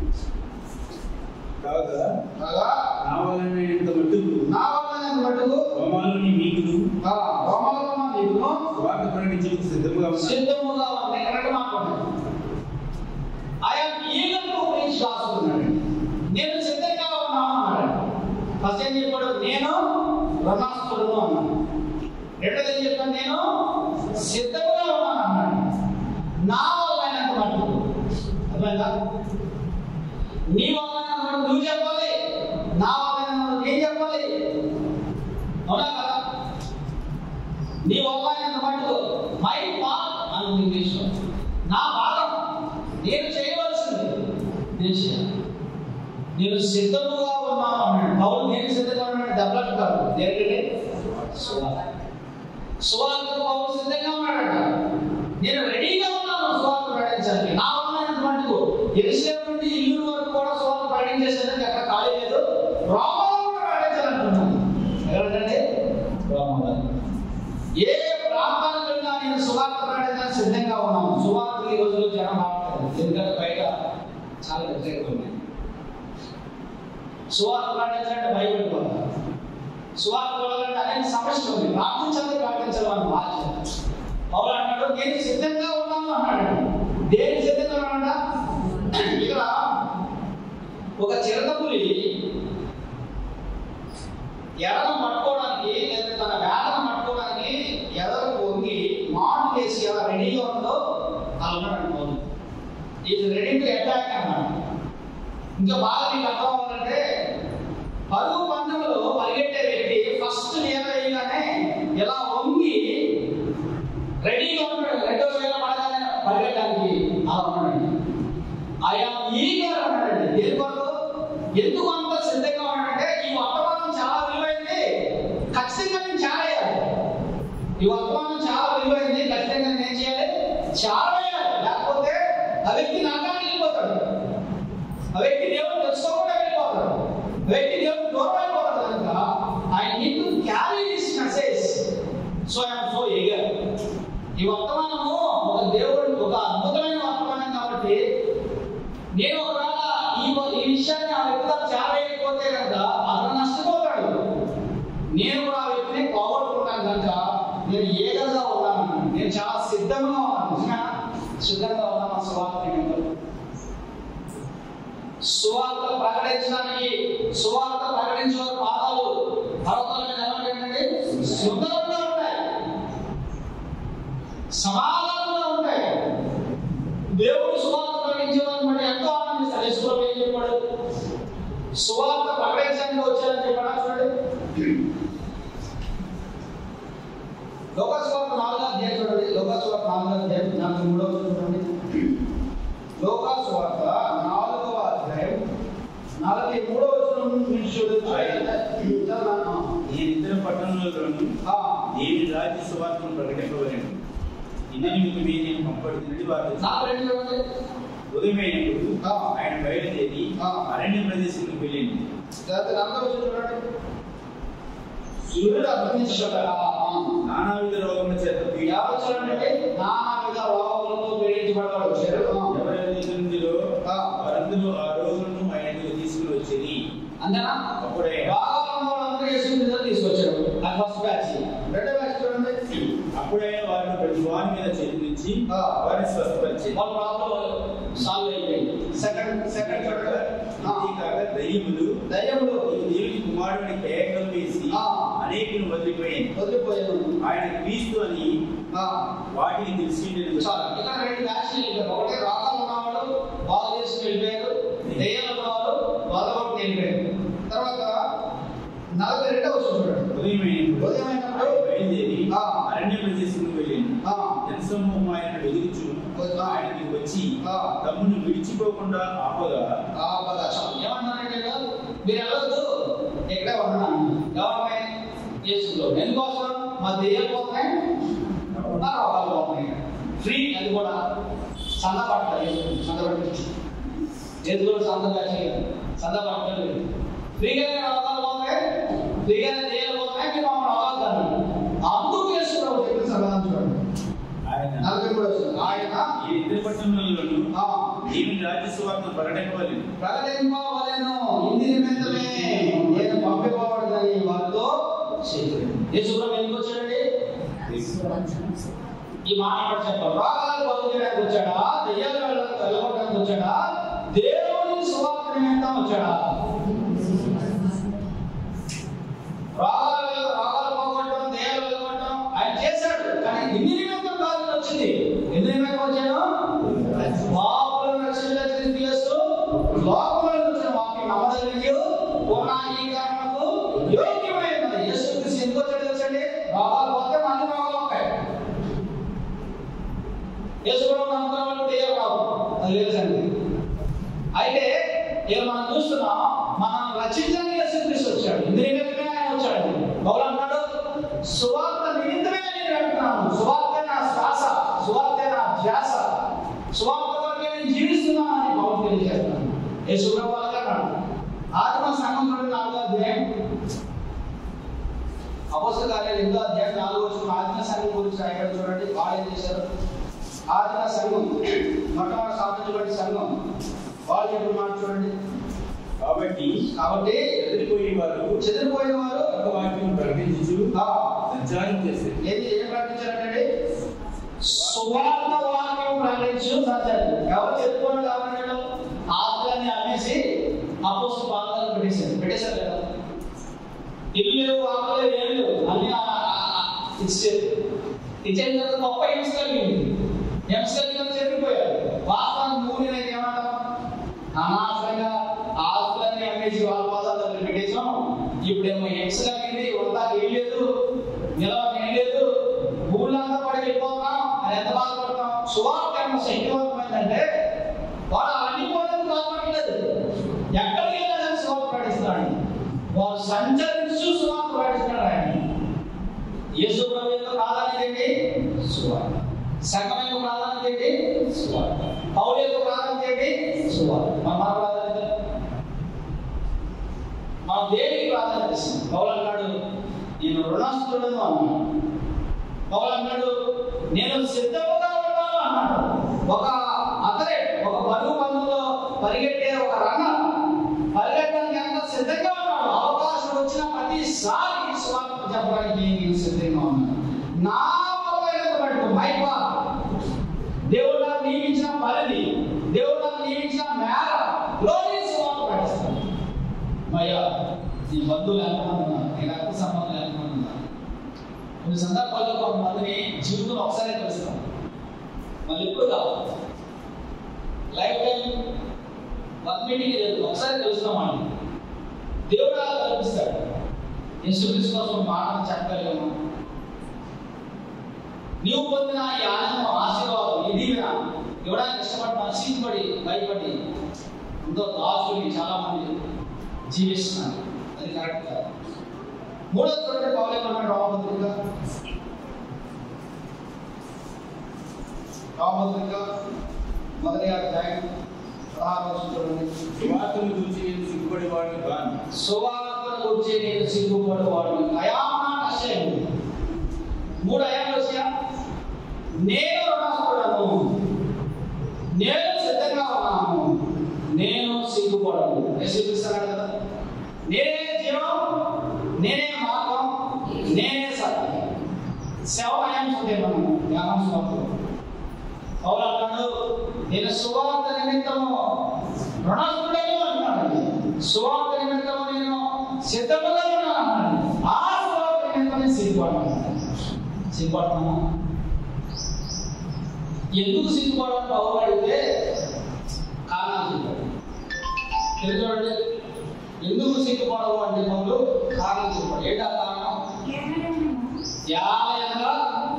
కాగా కాగా నా వలనైనంత మట్టుకు నా వల్ల మటుకు రోమాలోని మీకును ఆ, రోమలో నీకును స్వార్థ ప్రకటించడానికి సిద్ధంగా ఉన్న సిద్ధముగా ఉంది కరెక్ట్ మాట్లాడు ఆయన ఈగలకు గురించి రాసుకున్నాడు నేను సిద్ధంగా ఉన్నాను అన్నాడు ఫస్ట్ ఏం చెప్పాడు నేను రుణాస్తుడును అన్నాడు రెండోది ఏం చెప్పాను నేను సిద్ధముగా ఉన్నాను అన్నాడు నా వల్ల అయినంత మటుకు అర్థమైందా నీ వల్ల అయినంత మటుకు నువ్వు చెప్పాలి నా వల్ల అయినంత మటుకు నేను చెప్పాలి అవునా కదా నీ వల్ల అయినంత మటుకు మై పార్ట్ అని ఉంది ఇంగ్లీష్లో నా భాగం నేను చేయవలసింది నేను చేయాలి నేను సిద్ధముగా ఉన్నాను అన్నాడు పౌలు నేను సిద్ధంగా ఉన్నాడు దెబ్బలకు కాదు దేనికంటే సువార్త సువార్త పౌలు సిద్ధంగా ఉన్నాడట నేను రెడీగా ఉన్నాను సువార్త ప్రకటించడానికి నా వల్ల అయినంత మటుకు ఎరుసలేం నుండి ఇల్లు వరకు కూడా సువార్త ప్రకటించేసరికి అక్కడ ఖాళీ లేదు రోమాలో కూడా ప్రకటించాలనుకున్నాను ఎక్కడంటే రోమాలో ఏ ప్రాంతానికి వెళ్ళినా నేను సువార్త ప్రకటించడానికి సిద్ధంగా ఉన్నాను సువార్త ఈ రోజుల్లో జనం మాట్లాడలేదు ఎందుకంటే బయట చాలా వ్యతిరేకత ఉన్నాయి సువార్త ప్రకటించాలంటే భయపడిపోతారు సువార్త వెళ్ళాలంటే అనేక సమస్యలు ఉన్నాయి ప్రార్థించాలి ప్రార్థించాలి అని బాధ పౌలు అంటాడు నేను సిద్ధంగా ఉన్నాను అన్నాడు దేనికి సిద్ధంగా ఉన్నాడా ఇక్కడ ఒక చిరతపులి ఎడను పట్టుకోవడానికి లేదా తన వేదన పట్టుకోవడానికి ఎదరకు వంగి మాటు వేసి ఎలా రెడీగా ఉందో అలా ఉన్నాడు పౌలు ఇది రెడీ టు అటాక్ అన్నాడు ఇంకా బాగా నీకు అర్థం అవ్వాలంటే పరుగు పందెంలో పరిగెట్టే వ్యక్తి ఫస్ట్ నేల వేయగానే ఎలా వంగి రెడీగా ఉంటాడు రెండో వేల పడగానే పరిగెట్టడానికి అలా ఉన్నాడు ఆయా ఈగర్ అన్నాడండి దేని కొరకు ఎందుకు అంత సిద్ధంగా ఉన్నాడంటే ఈ వర్తమానం చాలా విలువైంది ఖచ్చితంగా నేను చేయాలి ఈ వర్తమానం చాలా విలువైంది ఖచ్చితంగా నేను ఏం చేయాలి చేయాలి లేకపోతే ఆ వ్యక్తి నరకానికి వెళ్ళిపోతాడు ఆ వ్యక్తి దేవుడు తెలుసుకోకుండా వెళ్ళిపోతాడు ఆ వ్యక్తి దేవుడు దూరం అయిపోతాడు కనుక I need to carry this message so I'm so eager ఈ వర్తమానము ఒక దేవుడు ఒక అద్భుతమైన వర్తమానం కాబట్టి నేను ఒకవేళ ఈ ఈ విషయాన్ని ఆ వ్యక్తితో చేరలేకపోతే కనుక అతను నష్టపోతాడు నేను కూడా ఆ వ్యక్తిని పోగొట్టుకుంటాను కనుక నేను ఏగలుగా ఉన్నాను నేను చాలా సిద్ధంగా ఉన్నాను నిజంగా సిద్ధంగా ఉన్నాను ఆ సువార్త నిమిత్తం. సువార్త ప్రకటించడానికి సువార్త ప్రకటించిన పాదాలు పర్వతాల మీద ఎలా ఉంటాయంటే సుందరంగా ఉంటాయి సమాధానంగా ఉంటాయి దేవుడు సువార్త ప్రకటించేవారిని బట్టి ఎంతో ఆనందిస్తాడు యేసుప్రభు ఏం చెప్పాడు సువార్త ప్రకటించడానికి వచ్చారని చెప్పాడా చూడండి లోకస్వార్త నాలుగో అధ్యాయం చూడండి లోకస్వార్త నాలుగో అధ్యాయం నాలుగు మూడో చూడండి లోకస్వార్త నాలుగవ అధ్యాయం నలభై మూడో వచనం నుంచి చూడండి చదవనా? నేను ఇద్దరు పట్టణంలోను ఆ, దేని రాజ్య సువార్తను ప్రకటింపవలేను ఇది నిమిత్తమే నేను పంపడుతున్నది వారు నాకు రెండు చూడండి ఉదయమైనప్పుడు ఆ. ఆయన బయలుదేరి ఆ. అరణ్య ప్రదేశానికి వెళ్ళింది తర్వాత నాలుగో వచనం చూడండి సూర్యుడు అభినందించాడు నానావిధ రోగముల చేత యావచ్చారంటే నానా విధ రోగములతో పీడించబడవాడు వచ్చారు ఆ. ఎవరెవరిలో ఆ. వారందరూ ఆ రోజులను ఆయనకు తీసుకుని వచ్చేది అంతేనా అప్పుడే బాగా ఉన్న వాళ్ళందరూ యేసు క్రీస్తుని తీసుకొచ్చారు అది ఫస్ట్ బ్యాచ్ రెండో బ్యాచ్ చూడండి అప్పుడే వారిని ప్రతి వారి మీద చేతి నుంచి ఆ. వారిని స్వస్థపరిచింది వాళ్ళ ప్రాబ్లం సాల్వ్ అయిపోయింది సెకండ్ సెకండ్ చూడండి ఆ. ఇది కాక దయ్యములు దయ్యములు ఈ దేవుని కుమారుడిని కేకలు వేసి ఆ. అనేకులు వదిలిపోయింది వదిలిపోయాను ఆయన క్రీస్తు అని ఆ. వాటికి తెలిసి చాలు ఇక్కడ రెండు బ్యాచ్లు వెళ్ళిపోయారు ఒకటి రోగం ఉన్నవాడు బాగు చేసుకుని వెళ్ళిపోయారు దయ్యాలు ఉన్నవాడు వదలగొట్టి వెళ్ళిపోయారు తర్వాత నలభై రెండవ వచనం చూడండి ఉదయమైనప్పుడు ఉదయమైనప్పుడు ఆయన బయలుదేరి ఆ. అరణ్య ప్రదేశంకు వెళ్ళింది ఆ. జనసమూహం ఆయన ఎదురుచు ఆ. ఆయనకి వచ్చి ఆ. తమ్మును విడిచిపోకుండా ఆపగా ఆ పద చాలు ఏమన్నారంటే ఇక్కడ మీరు వెళ్ళొద్దు ఇక్కడే ఉన్నాను ఎవరిపై యేసులో ఎందుకోసం మా దెయ్యాలు పోతున్నాయి నా రోగాలు పోతున్నాయి ఫ్రీ అది కూడా సంద పట్టాలి సంద పట్టి చేతిలో సంద పట్టాలి సంద పట్టాలి ఫ్రీగానే రోగాలు పోతున్నాయి ఫ్రీగానే దెయ్యాలు పోతున్నాయి మీరు మమ్మల్ని రోగాలు తన్నారు అందుకు యేసు ప్రభు చెప్పిన సమాధానం చూడండి ఆయన నలభై మూడు వచ్చింది ఆయన ఈ పట్టణంలోను ఆ, దేవుని రాజ్య సువార్తను ప్రకటింపవలెను ప్రకటింపవలెను ఇంది నిమిత్తమే నేను పంపిపోవడదని వారితో చెప్పాడు యేసుప్రభు ఎందుకు వచ్చాడండి ఈ మాట ఇక్కడ చెప్పాలి రోగాలు బాగు చేయడానికి వచ్చాడా దెయ్యాలు వెళ్ళడానికి వెళ్ళగొట్టడానికి వచ్చాడా దేవుని సువార్త నిమిత్తం వచ్చాడా రోగాలు రోగాలు పోగొట్టడం దెయ్యాలు వెళ్ళగొట్టడం ఆయన చేశాడు కానీ ఇన్ని నిమిత్తం కాదు వచ్చింది ఎన్ని నిమిత్తం వచ్చాడు పాపులను రక్షించే క్రీస్తు యేసు లోకంలో వచ్చిన వాక్యం నమ్మదగినది పూర్ణాంగీకరణకు యోగ్యమైనది యేసు క్రీస్తు ఎందుకు వచ్చాడు తెలుసండి రోగాలు పోతే మళ్ళీ రోగాలు ఉంటాయి యేసుప్రభు నమ్ముకున్న వాళ్ళు దెయ్యాలు కావు అది తెలుసండి అయితే ఇక మనం చూస్తున్నాం మనం రచించడానికి యేసుక్రీస్తు వచ్చాడు ఇందు నిమిత్తమే ఆయన వచ్చాడు పౌలు అంటాడు సువార్త నిమిత్తమే నేను వెళ్తున్నాను సువార్త నా శ్వాస సువార్త నా ధ్యాస సువార్త కొరకే నేను జీవిస్తున్నాను అని పౌలు తెలియజేస్తున్నాను యేసుప్రభు అలాగే అన్నాడు ఆత్మ సంఘం నుండి నాలుగో అధ్యాయం అపోస్తల కార్యాలు ఎనిమిదో అధ్యాయం నాలుగో వచ్చిన ఆత్మ సంఘం గురించి రాయడం చూడండి వాళ్ళు ఏం చేశారు ఆదిన సంఘం మొట్టమొదటి స్థాపించబడిన సంఘం వాళ్ళు చెప్పిన మాట చూడండి కాబట్టి కాబట్టి ఎదిరిపోయిన వారు చెదిరిపోయిన వారు ఒక వాక్యం ప్రకటించు ఆ, సంచారం చేసేది ఏది ఏం ప్రకటించారంటే సువార్త వాక్యం ప్రకటించు సత్యాలు ఎవరు చెప్పుకోవడం కావాలంటే ఆత్మని అమ్మేసి అపోస్తల పాదాలు పెట్టేశారు పెట్టేశారు కదా ఇల్లు లేవు ఆకలి లేవు, ఏం లేవు అన్ని ఆ- ఆ- ఆ- ఇచ్చారు ఇచ్చిన తర్వాత గొప్ప హింస కలిగింది హింస కలిగిన చెడిపోయారు వాస్తవానికి మూడు నేను ఏమంటాం అనవసరంగా ఆస్తులన్నీ అమ్మేసి వాళ్ళ పాదాల దగ్గర పెట్టేసాం ఇప్పుడేమో హింస కలిగింది ఉంటా ఏం లేదు నిలవక ఏం లేదు ఊళ్ళంతా పడి వెళ్ళిపోతున్నాం అని ఎంత బాధపడతాం సువార్త ఎంత శక్తివంతమైందంటే వాడు అన్ని పోలేదు బాధపడలేదు ఎక్కడికి వెళ్ళాలని సువార్త ప్రకటిస్తున్నాడు వారు సంచరించు సువార్త ప్రకటిస్తున్నాడు ఆయన యేసు ప్రభు యొక్క ప్రాధాన్యత ఏంటి సువార్త సంఘం యొక్క ప్రాధాన్యత ఏంటి సువార్త పౌలు యొక్క ప్రాధాన్యత ఏంటి సువార్త మన మన ప్రాధాన్యత మనం దేనికి ప్రాధాన్యత ఇస్తాం పౌలు అన్నాడు నేను రుణస్తుడను అన్నాడు పౌలు అన్నాడు నేను సిద్ధముగా ఉన్నాను అన్నాడు ఒక అథలెట్ ఒక పరుగు పందులో పరిగెట్టే ఒక రన్నర్ పరిగెట్టడానికి ఎంత సిద్ధంగా ఉన్నాడు అవకాశం వచ్చిన ప్రతిసారి స్వార్థ చెప్పడానికి నేను సిద్ధంగా ఉన్నాను నా పట్టు మైపా దేవుడు నాకు నియమించిన పరిధి దేవుడు నాకు నియమించిన మేర గ్లోరీ స్వార్థ ప్రకటిస్తాను అయ్యా నీ బంధువులు ఎంతమంది ఉన్నారు నీ రక్త సంబంధం ఎంతమంది ఉన్నారు కొన్ని సందర్భాల్లో కొంతమందిని జీవితంలో ఒకసారి కలుస్తాం మళ్ళీ ఎప్పుడు కాదు లైఫ్ టైం వన్ మీటింగ్ లేదు ఒకసారి కలుస్తాం అని దేవుడు అలా కల్పిస్తాడు యేసుక్రీస్తు కోసం మాటలు చెప్పగలిగాము నీవు పొందిన ఈ ఆనందం ఆశీర్వాదం ఈ దీవెన ఇవ్వడానికి ఇష్టపడి నశించబడి భయపడి ఎంతో దాచుకుని చాలా మంది జీవిస్తున్నారు అది కరెక్ట్ కాదు మూడో చూడండి పౌలు ఏమన్నాడు రామపత్రిక రామపత్రిక మొదటి అధ్యాయం పదహారు వచనం చూడండి సువార్తను గురించి నేను సిగ్గుపడేవాడిని కాను సువార్తను గురించి నేను సిగ్గుపడేవాడు అయామా అశయం మూడు అయాలు వచ్చా నేను రుణస్తుడను నేను సిద్ధంగా ఉన్నాను నేను సిగ్గుపడను యేసుక్రీస్తున్నాడు కదా నేనే జీవం నేనే మార్గం నేనే సత్యం సెవెన్ అయామ్స్ ఉంటాయి మనం జ్ఞానం స్వార్థం పౌలు అంటాడు నేను సువార్త నిమిత్తము రుణస్తుడను అంటున్నాడు సువార్త నిమిత్తము నేను సిద్ధముగా ఉన్నాను అన్నాడు ఆ సువార్త నిమిత్తమే సిగ్గుపడుతున్నాను సిగ్గుపడుతున్నా ఎందుకు సిగ్గుపడాలని పౌలు అడిగితే కారణాలు చెప్పాడు తెలుసుకోండి ఎందుకు సిగ్గుపడవు అంటే పౌలు కారణం చెప్పాడు ఏంటా కారణం యాలయంగా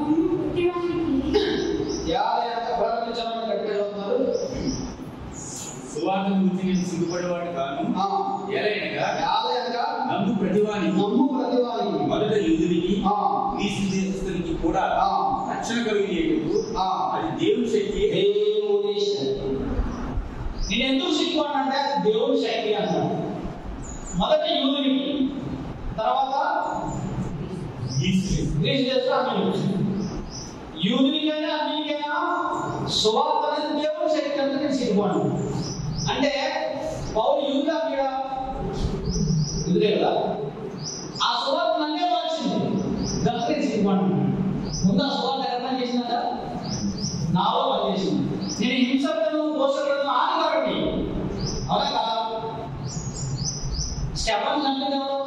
యాలయంగా ప్రారంభించాలని గట్టిగా చదువుతున్నారు సువార్తను గురించి నేను సిగ్గుపడేవాడిని కాను ఆ, ఎలయనగా యాలయంగా నమ్ము ప్రతివానికి నమ్ము ప్రతివానికి మొదట యూదునికి ఆ, నీసు దేశస్తునికి కూడా ఆ, రక్షణ కలిగేందుకు ఆ. అది దేవుని శక్తి దేవుని శక్తి నేను ఎందుకు సిగ్గుపడినంటే అది దేవుని శక్తి అంటాడు మొదట యూదునికి తర్వాత నీసు గ్రీస్ దేశం అన్యులు యూదునికైనా అన్యునికైనా సువార్త అనేది దేవుని శక్తి అంటే నేను సిగ్గుపడను అంటే పౌరు యూదా మీద యూదే కదా ఆ సువార్త నన్నే మార్చింది దానికి నేను సిగ్గుపడను ముందు ఆ సువార్త ఎలా పని చేసిందంట నాలో పనిచేసింది నేను హింసకులను దోషకులను ఆది కాబట్టి అవునా కదా స్టెఫన్ చంపింది ఎవరు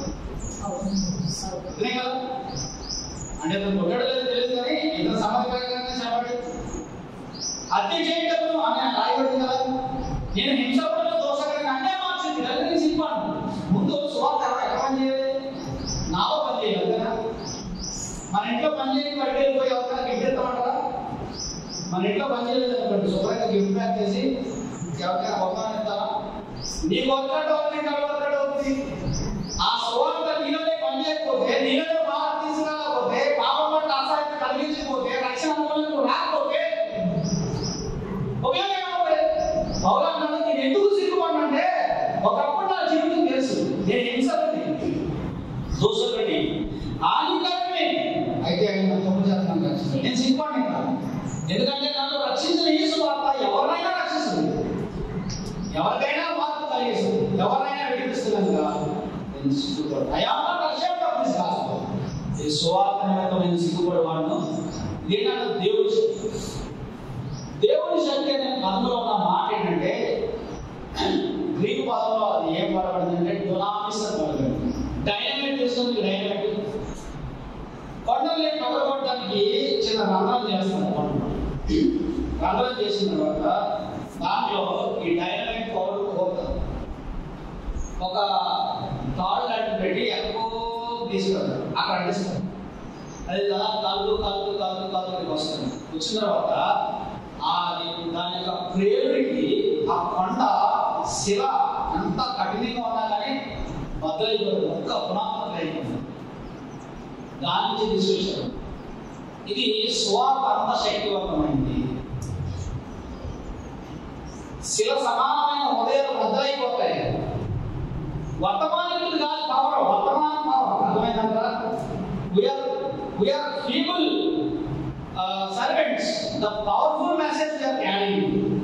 ఇదే కదా అంటే అతను కొట్టాడు లేదో తెలియదు కానీ ఇంత సమర్థవంతంగా చెప్పండి హత్య చేయటము అని రాయబడింది కదా నేను హింసపడిన దోషకరని అంటే మార్చింది కదా నేను సిగ్గుపడను ముందు సువార్త ఎవరు ఎక్కడ పని చేయాలి నాలో పని చేయాలి కదా మన ఇంట్లో పని చేయని బయట వెళ్ళిపోయి ఎవరికైనా గిఫ్ట్ ఇస్తామంటారా మన ఇంట్లో పని చేయలేదు అనుకోండి శుభ్రంగా గిఫ్ట్ ప్యాక్ చేసి ఎవరికైనా బహుమానం ఇస్తారా నీకు వర్కౌట్ అవుతుంది ఇంకా వర్కౌట్ అవుతుంది ఆ సువార్త నీలోనే పని చేయకపోతే నీలోనే మార్పు తీసుకురాకపోతే పాపం పట్ల ఆసక్తి కలిగించకపోతే రక్షణ అనుభవం రాకపోతే ఉపయోగం ఏమవుతుంది పౌరాణంలో నేను ఎందుకు సిగ్గుపడినంటే ఒకప్పుడు నా జీవితం తెలుసు నేను హింసపడి దోషపడి హానికరమే అయితే ఆయన తప్పు చేస్తున్నాను రక్షించాడు. నేను సిగ్గుపడిన కాదు ఎందుకంటే నన్ను రక్షించిన ఈ సువార్త ఎవరినైనా రక్షిస్తుంది ఎవరికైనా మార్పు కలిగిస్తుంది ఎవరైనా విడిపిస్తుంది కాదు నేను సిగ్గుపడు అయ్యా రక్షణ కాదు ఈ సువార్త నిమిత్తం నేను సిగ్గుపడేవాడును ఇది నాకు దేవుడి శక్తి దేవుని శక్తి అనే పదంలో ఉన్న మాట ఏంటంటే గ్రీకు పదంలో అది ఏం పడబడింది అంటే డునామిస్ అని పడబడింది డైనమిక్ తెలుస్తుంది డైనమిక్ కొండల్ని పగలగొట్టడానికి చిన్న రంధ్రం చేస్తారు కొండలు రంధ్రం చేసిన తర్వాత దాంట్లో ఈ డైనమిక్ పవర్ పోతుంది ఒక తాడు లాంటి పెట్టి ఎక్కువ తీసుకెళ్తారు అక్కడ అంటిస్తారు అది అలా కాలు కాలు కాలు కాలు వస్తుంది వచ్చిన తర్వాత ఆ దాని యొక్క ప్రేరుడికి ఆ కొండ శిల ఎంత కఠినంగా ఉన్నా కానీ బద్దలైపోతుంది ఒక్క పునామం అయిపోతుంది దాని నుంచి తీసుకొచ్చారు ఇది స్వార్థ అంత శక్తివంతమైంది శిల సమానమైన హృదయాలు బద్దలైపోతాయి వర్తమానికులు కాదు పవర్ వర్తమాన పవర్ అర్థమైందంటారా we are we are people servants the powerful message we are carrying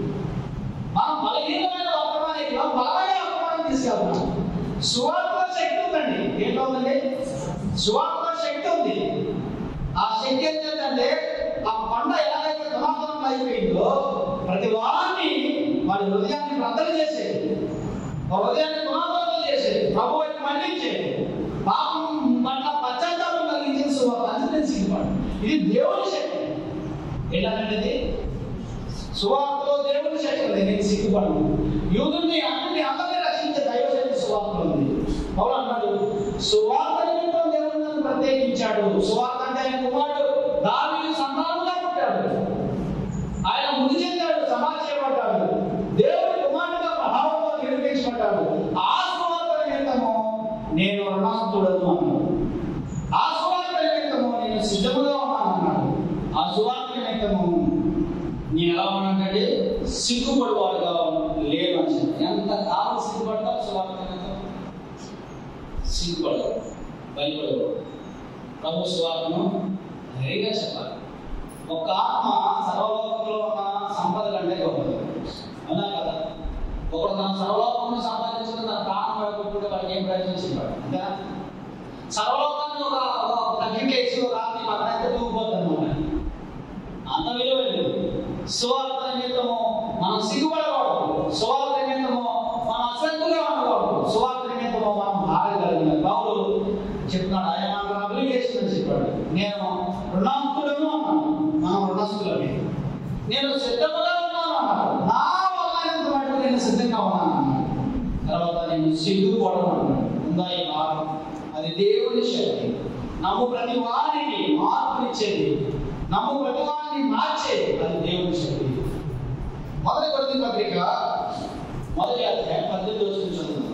మనం బలహీనమైన వర్తమానికులు బలమైన వర్తమానం తీసుకెళ్తున్నాం సువార్త శక్తి ఉందండి ఏంటో ఉందండి సువార్త శక్తి ఉంది ఆ శక్తి ఏంటంటే ఆ కొండ ఎలాగైతే ధనాధనం అయిపోయిందో ప్రతి వారిని వాడి హృదయాన్ని బద్దలు చేసేది ఆ హృదయాన్ని గుణాత్మకం చేసేది ప్రభు వైపు మళ్ళించేది పాపం పట్ల పశ్చాత్తాపం కలిగించిన సువార్త అది నేను సిగ్గుపడు ఇది దేవుని శక్తి ఏంటంటే సువార్తలో దేవుని శక్తి ఉంది నేను సిగ్గుపడను యూదుల్ని అన్ని అందరినీ రక్షించే దైవశక్తి సువార్తలో ఉంది పౌలు అన్నాడు సువార్త నిమిత్తం దేవుడు నన్ను ప్రత్యేకించాడు సువార్త అంటే ఆయన కుమారుడు దావీదు సంతానంగా పుట్టాడు ఆయన మృతి చెందాడు సమాజ చేయబడ్డాడు దేవుడి కుమారుడుగా ప్రభావంలో నిరూపించబడ్డాడు ఆ సువార్త నిమిత్తము నేను రుణాస్తుడను అన్నాడు ఆ సువార్త నిమిత్తము నేను సిద్ధముగా ఉన్నాను అన్నాడు ఆ సువార్త నిమిత్తము నేను ఎలా ఉన్నానంటే సిగ్గుపడేవాడుగా లేను అని చెప్పి ఎంత కాలం సిగ్గుపడతావు సువార్త నిమిత్తం సిగ్గుపడతావు భయపడవు ప్రభు సువార్తను ధైర్యంగా చెప్పాలి ఒక ఆత్మ సర్వలోకంలో ఉన్న సంపద కంటే గొప్పది అవునా కదా ఒకడు తన సర్వలోకంలో సంపాదించుకుని తన ప్రాణం పడుకుంటుంటే వాడికి ఏం ప్రయత్నించాడు అంతేనా సర్వలోకాన్ని ఒక ఒక తగ్గికేసి ఒక ఆత్మ మతనైతే దూకిపోతుంది అనమాట అంత విలువ లేదు సువార్త నిమిత్తము మనం సిగ్గుపడకూడదు సువార్త నిమిత్తము మనం అశ్రద్ధగా ఉండకూడదు సువార్త నిమిత్తము మనం ఆగగలిగిన పౌలు చెప్తున్నాడు ఆయన నాకు అప్లికేషన్ అని చెప్పాడు నేను రుణాంతులను అన్నాడు మనం రుణస్తులమే నేను సిద్ధముగా ఉన్నాను అన్నాడు నా వల్ల ఎంత మటుకు నేను సిద్ధంగా ఉన్నాను అన్నాడు తర్వాత నేను సిగ్గుపడను అన్నాడు ఉందా ఈ భాగం అది దేవుని శక్తి నమ్ము ప్రతి వారికి మార్పునిచ్చేది నమ్ము ప్రతి వారిని మార్చేది అది దేవుని శక్తి మొదటి కొద్ది పత్రిక మొదటి అధ్యాయం పద్దెనిమిది వచ్చిన చదువుదాం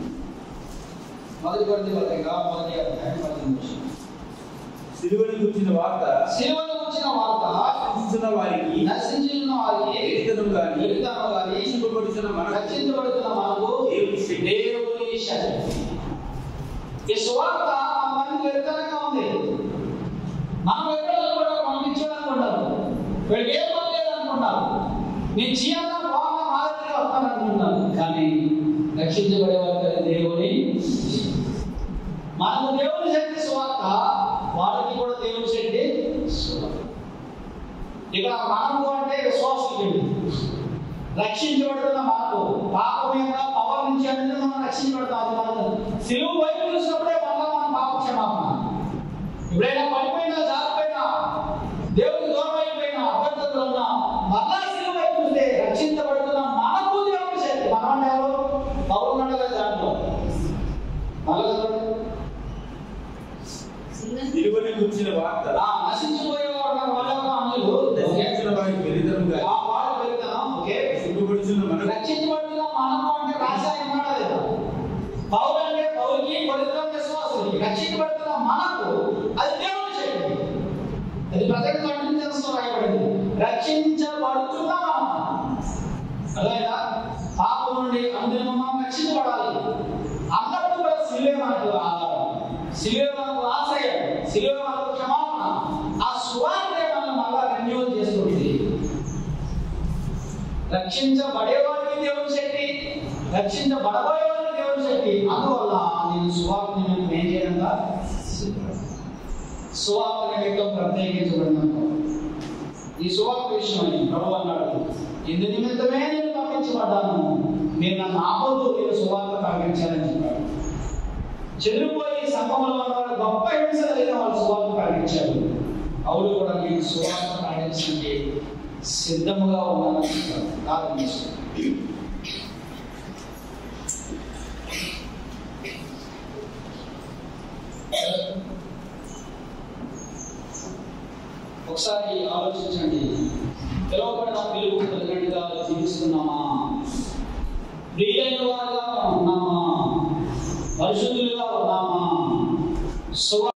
మొదటి కొద్ది పత్రిక మొదటి అధ్యాయం పద్దెనిమిది వచ్చిన సిలువని గురించిన వార్త శిలువను వచ్చిన వార్త రక్షించిన వారికి నశించిన వారికి ఎరితనం గాని ఎదుగుతాను గాని రక్షింపబడుతున్న మనకు రక్షించబడుతున్న మనకు దేవుని శక్తి. దేవుని శక్తి ఈ సువార్త మనకి వెళ్తానే ఉంది మనం ఎక్కడ కూడా మనం ఇచ్చేదానికి ఉండదు వీళ్ళకి ఏం పని లేదనుకోండి నేను జీవితం బాగా మాదిరిగా వస్తాను అనుకుంటాను కానీ రక్షించబడే వారు దేవుని మనకు దేవుని శక్తి సువార్త వాళ్ళకి కూడా దేవుని శక్తి సువార్త ఇక్కడ మనము అంటే విశ్వాసం రక్షించబడుతున్న మనకు పాపం యొక్క పవర్ నుంచి అనేది మనం రక్షించబడతాం అది మనం సిలువు వైపు చూసినప్పుడే మళ్ళా మనం పాప క్షమాపణ ఎప్పుడైనా పడిపోయినా జారిపోయినా దేవుడికి దూరం అయిపోయినా అభ్యర్థులు ఉన్నా మళ్ళా సిలువు వైపు చూస్తే రక్షించబడుతున్న మనకు దేవుని శక్తి మనం అంటే ఎవరు పౌరులు ఉండలేదు దాంట్లో మళ్ళా చదవండి. విలువని గురించిన వార్త ఆ నశించిపోయేవారు ఉన్నారు వాళ్ళ అన్యులు ఓకే దర్శించిన వారికి ఫలితముగా ఆ వాళ్ళు పెరుగుతాం ఓకే సిగ్గుపడుచున్న మనకు రక్షించబడుతున్న మనము అంటే రాశాయన మాట లేదా పౌరు అంటే పౌరుకి పవిత్రం విశ్వాసులకి రక్షించబడుతున్న మనకు అది దేవుని శక్తి అది ప్రజలకు ఖండించిన రాయబడింది రక్షించబడుతున్న మనం అర్థమైందా పాపం నుండి అందులో మనం రక్షించబడాలి అన్నప్పుడు కూడా సిలువే మనకు ఆధారం సిలువే మనకు ఆశ్రయం సిలువే మనకు క్షమాపణ ఆ సువార్తే మనం మళ్ళా రెన్యూవల్ చేసుకుంటుంది రక్షించబడేవాడికి దేవుని శక్తి రక్షించబడబోయేవాడికి దేవుని శక్తి అందువల్ల నేను సువార్త నిమిత్తం ఏం చేయడంగా సువార్త నిమిత్తం ప్రత్యేకించబడినాను ఈ సువార్త విషయమని ప్రభు అన్నాడు ఇందు నిమిత్తమే నేను పంపించబడ్డాను మీరు నన్ను ఆపొద్దు నేను సువార్త ప్రకటించాలని చెప్పాడు చెదిరిపోయి సంఘంలో ఉన్నవారు గొప్ప హింస లేని వాళ్ళు సువార్త ప్రకటించారు అవును కూడా నేను సువార్త ప్రకటించడానికి సిద్ధముగా ఉన్నానని చెప్పాడు ప్రార్థన చేసుకోండి. ఒకసారి ఆలోచించండి పిలువబడిన పిలుపు తగినట్టుగా జీవిస్తున్నామా ప్రియులైన వారుగా ఉన్నామా పరిశుద్ధులుగా ఉన్నామా సువ